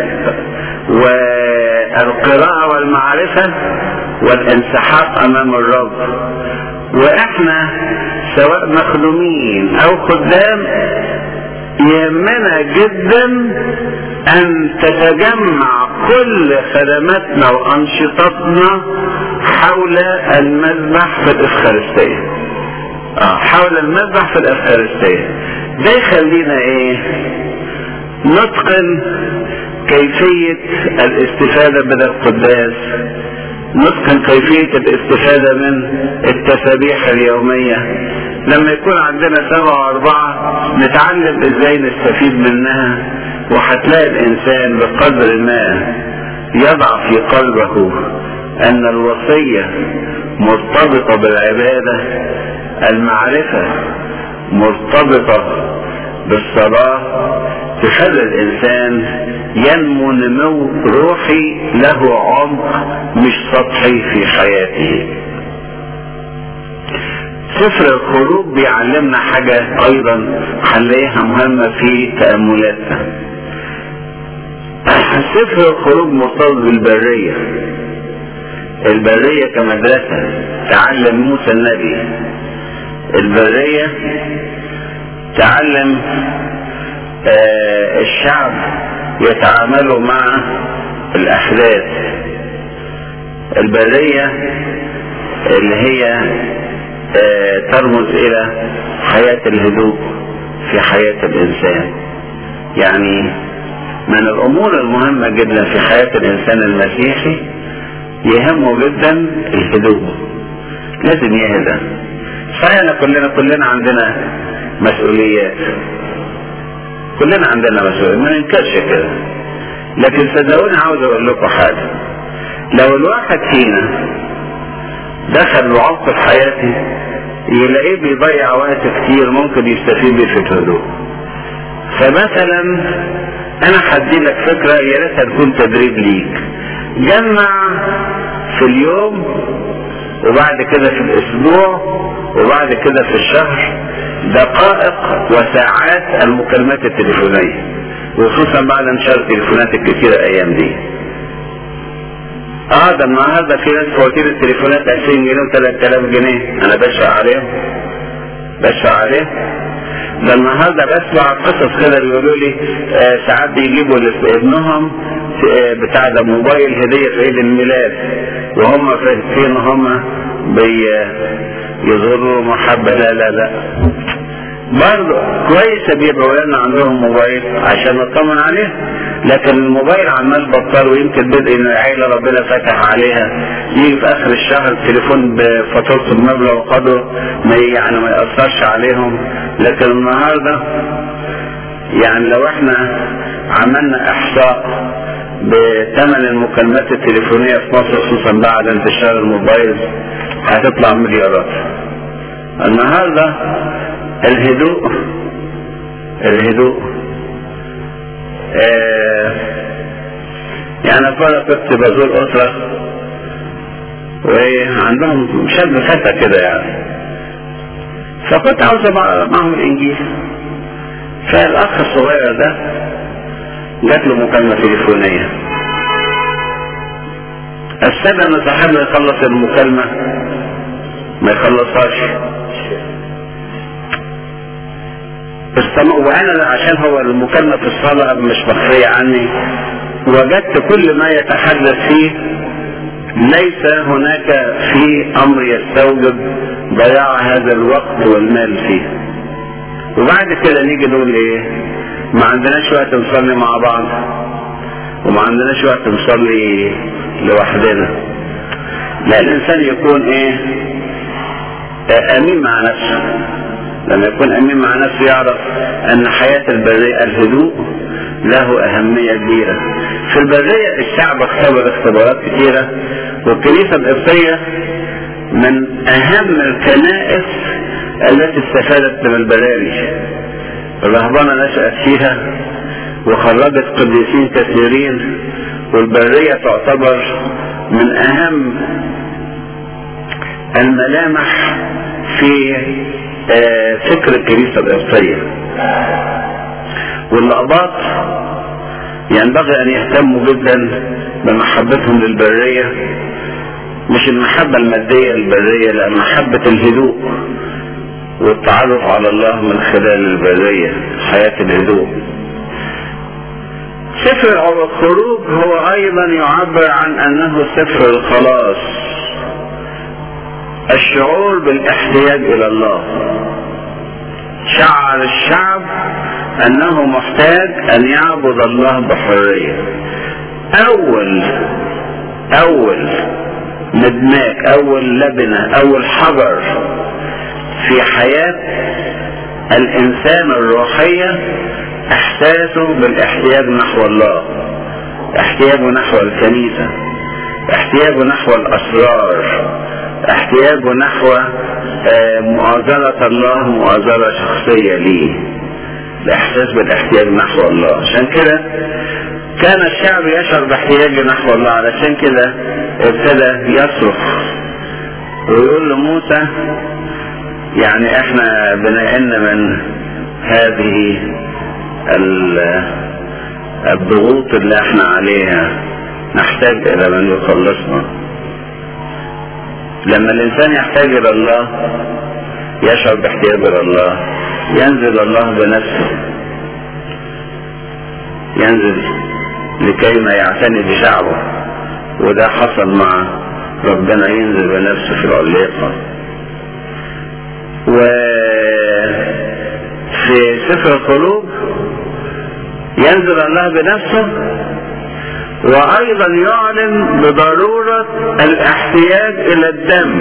والقراءة والمعرفة والانسحاق امام الرب واحنا سواء مخدومين او خدام يهمنا جدا ان تتجمع كل خدماتنا وانشطتنا حول المذبح في الافخارستيه اه حول المذبح في الافخارستيه ده يخلينا ايه نتقن كيفية الاستفادة من القداس نتقن كيفية الاستفادة من التسابيح اليومية لما يكون عندنا سبعة واربعة نتعلم ازاي نستفيد منها وهتلاقي الانسان بقدر ما يضع في قلبه ان الوصية مرتبطة بالعبادة المعرفة مرتبطة بالصلاة تخلي الانسان ينمو نمو روحي له عمق مش سطحي في حياته سفر الخروج بيعلمنا حاجة ايضا هنلاقيها مهمة في تأملاتنا سفر الخروج مرتبط بالبرية البرية كمدرسة تعلم موسى النبي البرية تعلم آه الشعب يتعاملوا مع الأحداث البرية اللي هي آه ترمز إلى حياة الهدوء في حياة الإنسان يعني من الأمور المهمة جدا في حياة الإنسان المسيحي يهمه جدا الهدوء لازم يهدى صحيح كلنا كلنا عندنا مسؤوليات كلنا عندنا مسؤوليات ما ننكرش كده لكن صدقوني عاوز اقول لكم حاجه لو الواحد فينا دخل وعمق في حياته يلاقيه بيضيع وقت كتير ممكن يستفيد بيه في الهدوء فمثلا انا هدي لك فكره يا ريتها تكون تدريب ليك جمع في اليوم وبعد كده في الاسبوع وبعد كده في الشهر دقائق وساعات المكالمات التليفونية وخصوصا بعد انتشار التليفونات الكثيرة ايام دي اه ده النهارده في ناس فواتير التليفونات 2000 جنيه و3000 جنيه انا بدفع عليهم بدفع عليهم ده النهارده بسمع قصص كده بيقولوا لي آه ساعات بيجيبوا ابنهم آه بتاع ده موبايل هديه في عيد الميلاد وهم فين هم بي يظهروا محبه لا لا لا برضه كويس بيبقى ولادنا عندهم موبايل عشان نطمن عليهم لكن الموبايل عمال بطل ويمكن بدء ان العيله ربنا فتح عليها يجي في اخر الشهر التليفون بفاتورته بمبلغ وقدره ما يعني ما ياثرش عليهم لكن النهارده يعني لو احنا عملنا احصاء بثمن المكالمات التليفونيه في مصر خصوصا بعد انتشار الموبايل هتطلع مليارات النهارده الهدوء الهدوء آه يعني مرة كنت بزور أسرة وعندهم شاب فتى كده يعني فكنت عاوز أقرأ معهم الإنجيل فالأخ الصغير ده جات له مكالمة تليفونية السنة أن صاحبنا يخلص المكالمة ما يخلصهاش استمع وانا عشان هو المكالمة في الصلاة مش مخفية عني وجدت كل ما يتحدث فيه ليس هناك في امر يستوجب ضياع هذا الوقت والمال فيه وبعد كده نيجي نقول ايه ما عندناش وقت نصلي مع بعض وما عندناش وقت نصلي لوحدنا لا الانسان يكون ايه امين مع نفسه لما يكون امين مع نفسه يعرف ان حياة البرية الهدوء له اهمية كبيرة في البرية الشعب اختبر اختبارات كثيرة والكنيسة القبطية من اهم الكنائس التي استفادت من البراري الرهبانة نشأت فيها وخرجت قديسين كثيرين والبرية تعتبر من اهم الملامح في آه فكر الكنيسة القبطية والأقباط ينبغي أن يهتموا جدا بمحبتهم للبرية مش المحبة المادية للبرية لا محبة الهدوء والتعرف على الله من خلال البرية حياة الهدوء سفر الخروج هو ايضا يعبر عن انه سفر الخلاص الشعور بالاحتياج الى الله شعر الشعب انه محتاج ان يعبد الله بحرية اول اول مدماج اول لبنة اول حجر في حياة الانسان الروحية احساسه بالاحتياج نحو الله احتياجه نحو الكنيسة احتياجه نحو الاسرار احتياجه نحو مؤازرة الله مؤازرة شخصية ليه الاحساس بالاحتياج نحو الله عشان كده كان الشعب يشعر باحتياجه نحو الله علشان كده ابتدى يصرخ ويقول لموسى يعني احنا بنعن من هذه الضغوط اللي احنا عليها نحتاج الى من يخلصنا لما الانسان يحتاج الى الله يشعر باحتياج الى الله ينزل الله بنفسه ينزل لكي ما يعتني بشعبه وده حصل مع ربنا ينزل بنفسه في العليقة وفي سفر الخروج ينزل الله بنفسه وايضا يعلن بضرورة الاحتياج الى الدم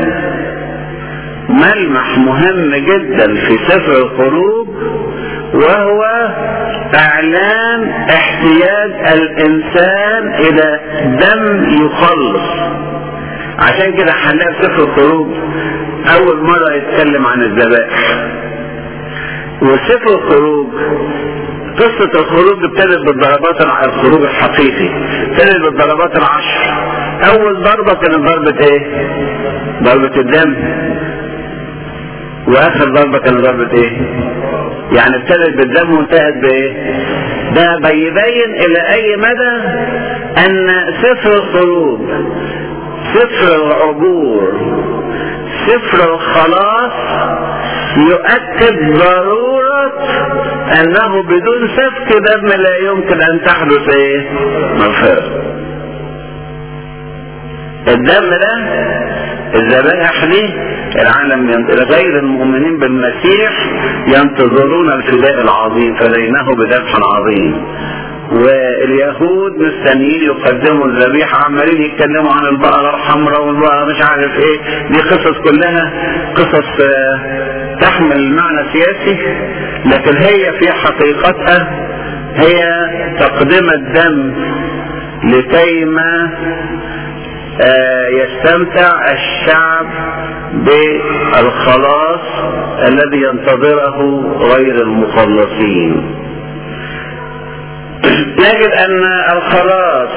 ملمح مهم جدا في سفر الخروج وهو اعلان احتياج الانسان الى دم يخلص عشان كده هنلاقي في سفر الخروج اول مرة يتكلم عن الذبائح وسفر الخروج قصة الخروج ابتدت بالضربات الخروج الحقيقي ابتدت بالضربات العشر اول ضربة كانت ضربة ايه ضربة الدم واخر ضربة كانت ضربة ايه يعني ابتدت بالدم وانتهت بايه ده بيبين الى اي مدى ان سفر الخروج سفر العبور سفر الخلاص يؤكد ضرورة انه بدون سفك دم لا يمكن ان تحدث ايه مغفرة الدم ده الذبائح دي العالم غير المؤمنين بالمسيح ينتظرون الفداء العظيم فدينه بذبح عظيم واليهود مستنيين يقدموا الذبيحة عمالين يتكلموا عن البقرة الحمراء والبقرة مش عارف ايه دي قصص كلها قصص تحمل معنى سياسي لكن هي في حقيقتها هي تقديم الدم لكيما يستمتع الشعب بالخلاص الذي ينتظره غير المخلصين نجد ان الخلاص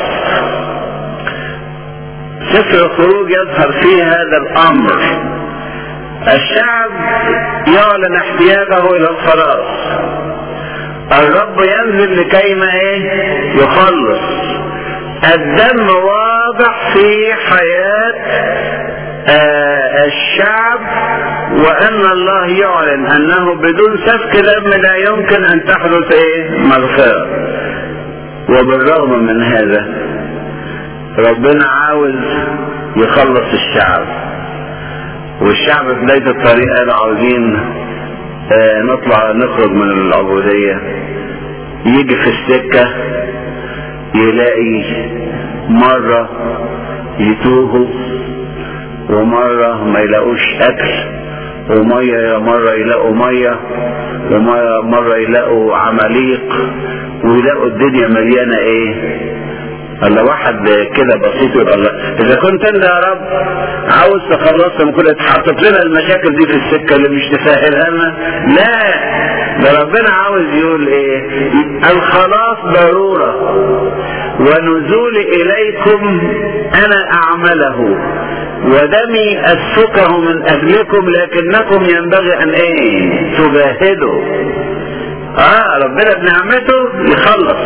سفر الخروج يظهر فيه هذا الامر الشعب يعلن احتياجه الى الخلاص الرب ينزل لكي ما ايه يخلص الدم واضح في حياة آه الشعب وان الله يعلن انه بدون سفك دم لا يمكن ان تحدث ايه مغفرة وبالرغم من هذا ربنا عاوز يخلص الشعب والشعب في بداية الطريق قالوا عاوزين آه نطلع نخرج من العبودية يجي في السكة يلاقي مرة يتوهوا ومرة ما يلاقوش أكل ومية مرة يلاقوا مية ومرة مرة يلاقوا عماليق ويلاقوا الدنيا مليانة ايه الله واحد كده بسيط يقول الله اذا كنت انت يا رب عاوز تخلصنا من كل تحطت لنا المشاكل دي في السكه اللي مش تسهلها لنا لا ده ربنا عاوز يقول ايه الخلاص ضرورة ونزولي اليكم انا اعمله ودمي اسفكه من اجلكم لكنكم ينبغي ان ايه تجاهدوا اه ربنا بنعمته يخلص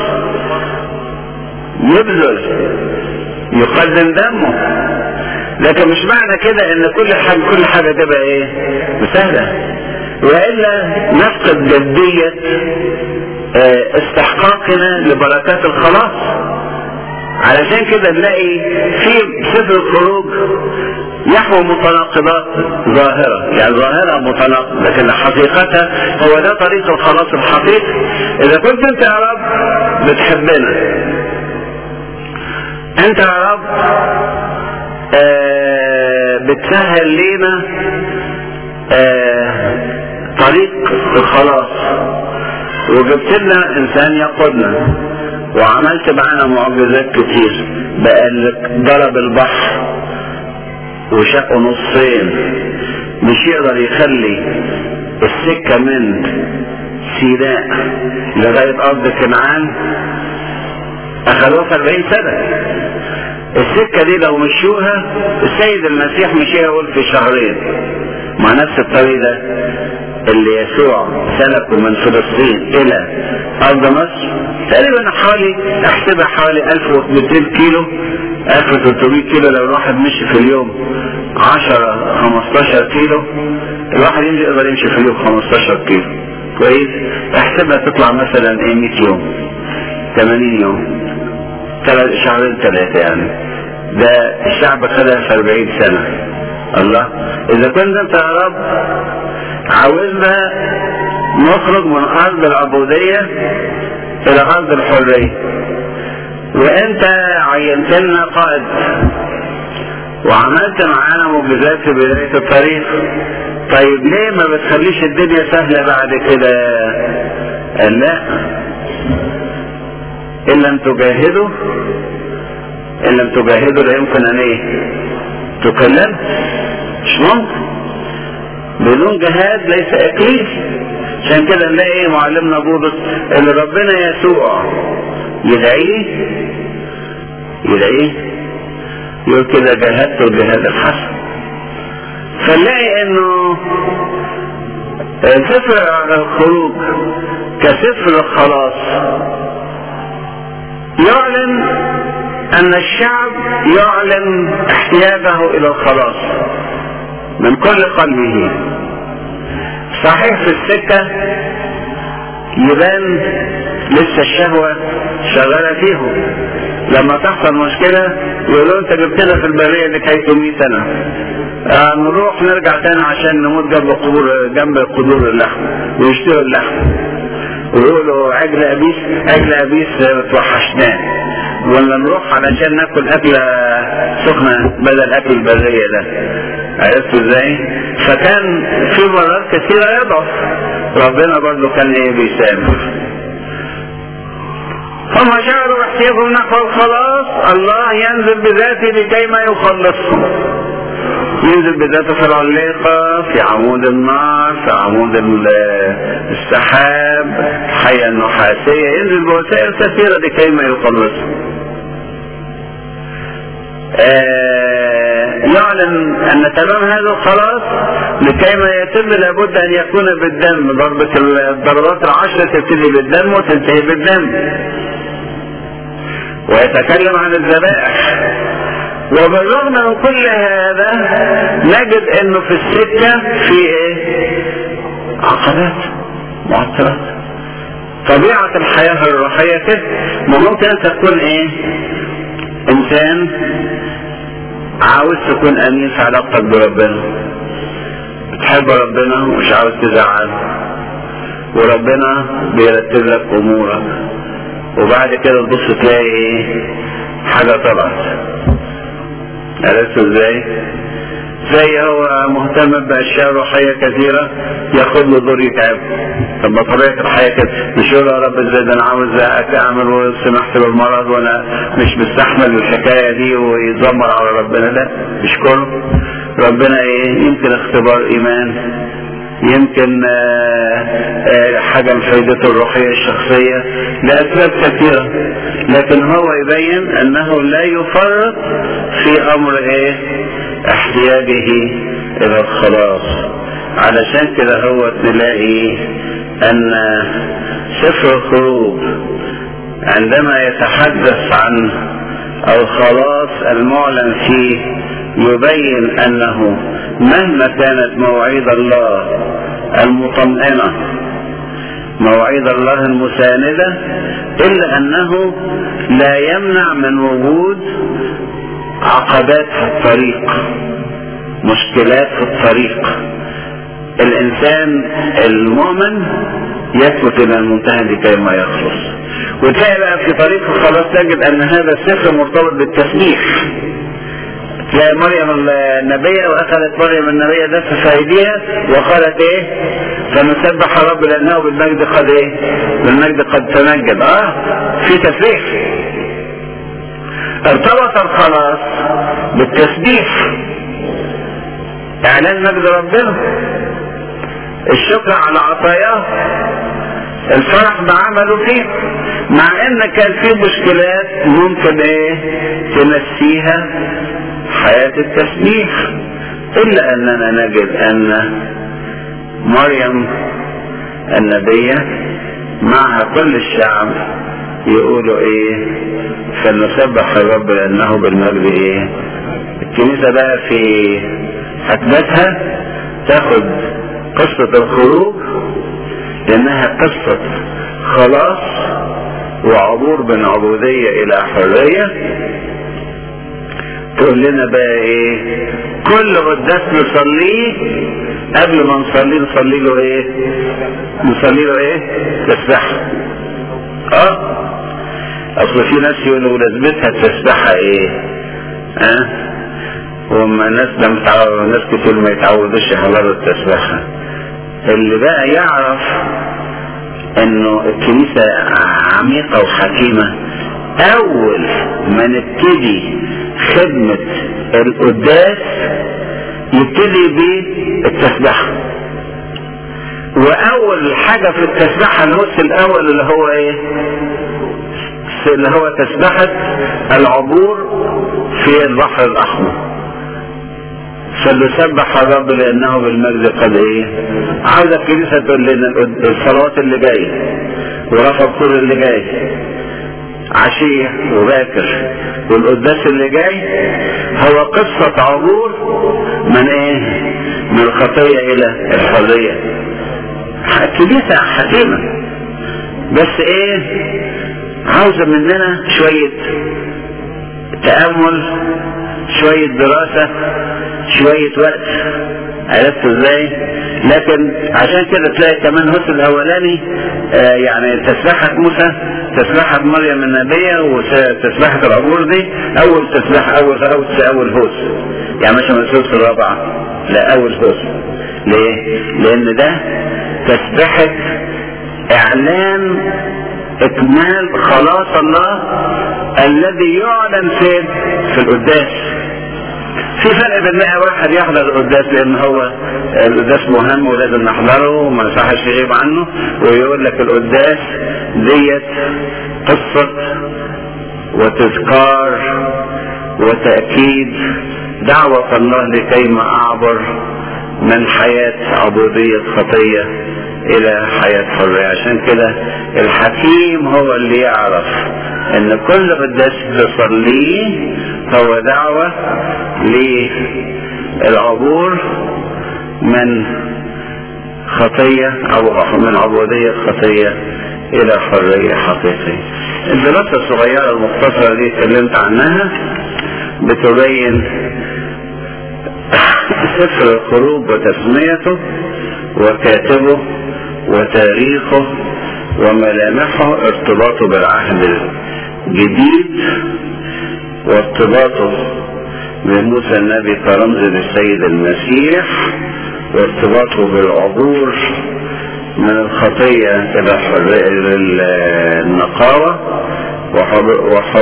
يبذل يقدم دمه لكن مش معنى كده ان كل حاجة كل حاجة تبقى ايه سهلة والا نفقد جدية اه استحقاقنا لبركات الخلاص علشان كده نلاقي في سفر الخروج يحوي متناقضات ظاهرة يعني ظاهرة متناقضة لكن حقيقتها هو ده طريق الخلاص الحقيقي إذا كنت أنت يا رب بتحبنا أنت يا رب آه بتسهل لينا آه طريق الخلاص وجبت لنا إنسان يقودنا وعملت معانا معجزات كتير بقالك ضرب البحر وشقه نصين مش يقدر يخلي السكة من سيناء لغاية أرض كنعان أخذوها في 40 سنة السكة دي لو مشوها السيد المسيح مشيها يقول في شهرين مع نفس الطريق ده اللي يسوع سلكه من فلسطين الى ارض مصر تقريبا حوالي احسبها حوالي 1200 كيلو 1300 كيلو لو الواحد مشي في اليوم 10 15 كيلو الواحد يمشي يقدر يمشي في اليوم 15 كيلو كويس احسبها تطلع مثلا ايه 100 يوم 80 يوم ثلاث شهرين ثلاثة يعني ده الشعب خدها في 40 سنة الله اذا كنت انت يا رب عاوزنا نخرج من ارض العبودية الى ارض الحرية وانت عينت لنا قائد وعملت معانا معجزات في بداية الطريق طيب ليه ما بتخليش الدنيا سهلة بعد كده قال لا ان لم تجاهدوا ان لم تجاهدوا لا يمكن ان ايه تكلم مش ممكن بدون جهاد ليس اكليل عشان كده نلاقي معلمنا بولس ان ربنا يسوع يدعيه يدعيه يقول كده جاهدت الجهاد الحسن فنلاقي انه سفر الخروج كسفر الخلاص يعلن ان الشعب يعلن احتياجه الى الخلاص من كل قلبه صحيح في السكة يبان لسه الشهوة شغالة فيهم لما تحصل مشكلة يقولوا انت جبتنا في البرية لكي تميت سنة آه نروح نرجع تاني عشان نموت جنب قبور جنب قدور اللحم ويشتروا اللحم ويقولوا عجل ابيس عجل ابيس توحشناه ولا نروح علشان ناكل اكله سخنه بدل اكل البريه ده عرفتوا ازاي؟ فكان في مرات كثيره يضعف ربنا برضه كان ايه بيسامح هم شعروا احتياجهم نحو الخلاص الله ينزل بذاته لكي ما يخلصهم ينزل بذاته في العليقة في عمود النار في عمود السحاب حية النحاسية ينزل بوسائل كثيرة لكي ما يخلصهم آه يعلن ان تمام هذا الخلاص لكي ما يتم لابد ان يكون بالدم ضربة الضربات العشرة تبتدي بالدم وتنتهي بالدم ويتكلم عن الذبائح وبالرغم من كل هذا نجد انه في السكة في ايه عقبات معطلات طبيعة الحياة الروحية كده ما ممكن انت تكون ايه انسان عاوز تكون امين في علاقتك بربنا بتحب ربنا ومش عاوز تزعله وربنا بيرتب لك امورك وبعد كده تبص تلاقي ايه حاجة طلعت عرفتوا ازاي زي هو مهتم باشياء روحيه كثيره ياخد له دور يتعب طب ما طبيعه الحياه كده مش يقول يا رب ازاي ده انا عاوز اعمل وسمحت بالمرض وانا مش مستحمل الحكايه دي ويتذمر على ربنا لا مش كله ربنا ايه يمكن اختبار ايمان يمكن حاجة من فايدته الروحية الشخصية لأسباب كثيرة لكن هو يبين أنه لا يفرط في أمر إيه احتياجه إلى الخلاص علشان كده هو نلاقي أن سفر الخروج عندما يتحدث عن الخلاص المعلن فيه يبين انه مهما كانت مواعيد الله المطمئنة مواعيد الله المساندة الا انه لا يمنع من وجود عقبات في الطريق مشكلات في الطريق الانسان المؤمن يثبت الى المنتهى لكي ما يخلص وتلاقي بقى في طريق الخلاص تجد ان هذا السفر مرتبط بالتسبيح تلاقي مريم النبية واخذت مريم النبية ده في ايديها وقالت ايه فنسبح رب لانه بالمجد قد ايه بالمجد قد تمجد اه في تسبيح ارتبط الخلاص بالتسبيح اعلان مجد ربنا الشكر على عطاياه الفرح بعمله فيه مع ان كان في مشكلات ممكن ايه تنسيها حياة التسبيح الا اننا نجد ان مريم النبية معها كل الشعب يقولوا ايه فلنسبح الرب لانه بالمجد ايه الكنيسة بقى في حكمتها تاخد قصة الخروج لانها قصة خلاص وعبور من عبودية الى حرية تقول لنا بقى ايه كل قداس نصليه قبل ما نصليه نصلي له ايه نصلي له ايه تسبحة اه اصل في ناس يقولوا لازمتها التسبحة ايه ها أه؟ وما الناس لم تعود ناس كتير ما يتعودوش يحضروا التسبحة اللي بقى يعرف انه الكنيسة عميقة وحكيمة اول ما نبتدي خدمة القداس يبتدي بالتسبحة واول حاجة في التسبحة النص الاول اللي هو ايه اللي هو تسبحة العبور في البحر الاحمر فليسبح الرب لانه بالمجد قد ايه عاوز الكنيسه تقول لنا الصلوات اللي جايه ورفع الطول اللي جاي عشية وباكر والقداس اللي جاي هو قصة عبور من ايه من الخطية الى الحرية كنيسة حكيمة بس ايه عاوزة مننا شوية تأمل شوية دراسة شوية وقت عرفت ازاي لكن عشان كده تلاقي كمان هوس الاولاني آه يعني تسبحة موسى تسبحة مريم النبية وتسبحة العبور دي اول تسبحة اول اول اول هوس يعني مش من الهوس الرابعة لا اول هوس ليه لان ده تسبحة اعلان اكمال خلاص الله الذي يعلن فين في القداس في فرق بين بقى واحد يحضر القداس لان هو القداس مهم ولازم نحضره وما يصحش يغيب عنه ويقول لك القداس ديت قصة وتذكار وتأكيد دعوة الله لكي ما أعبر من حياة عبودية خطية إلى حياة حرية عشان كده الحكيم هو اللي يعرف إن كل قداس تصليه هو دعوة للعبور من خطية أو من عبودية خطية إلى حرية حقيقية. الدراسة الصغيرة المختصرة دي اتكلمت عنها بتبين سفر الخروج وتسميته وكاتبه وتاريخه وملامحه ارتباطه بالعهد الجديد وارتباطه بموسى النبي كرمز للسيد المسيح وارتباطه بالعبور من الخطية إلى النقاوة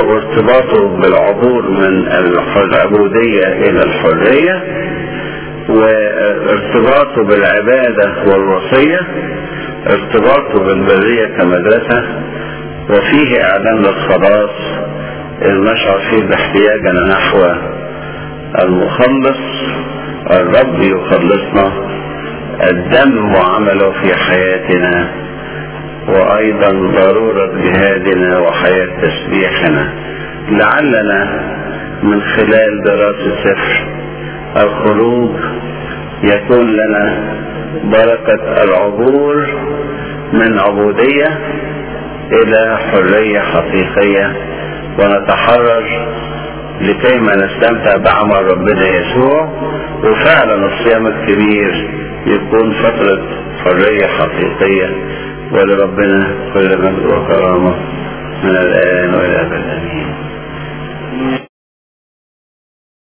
وارتباطه بالعبور من العبودية إلى الحرية وارتباطه بالعبادة والوصية ارتباطه بالبرية كمدرسة وفيه اعلان للخلاص نشعر فيه باحتياجنا نحو المخلص الرب يخلصنا الدم وعمله في حياتنا وايضا ضرورة جهادنا وحياة تسبيحنا لعلنا من خلال دراسة سفر الخروج يكون لنا بركة العبور من عبودية إلى حرية حقيقية ونتحرر لكيما نستمتع بعمل ربنا يسوع وفعلا الصيام الكبير يكون فترة حرية حقيقية ولربنا كل مجد وكرامة من الآن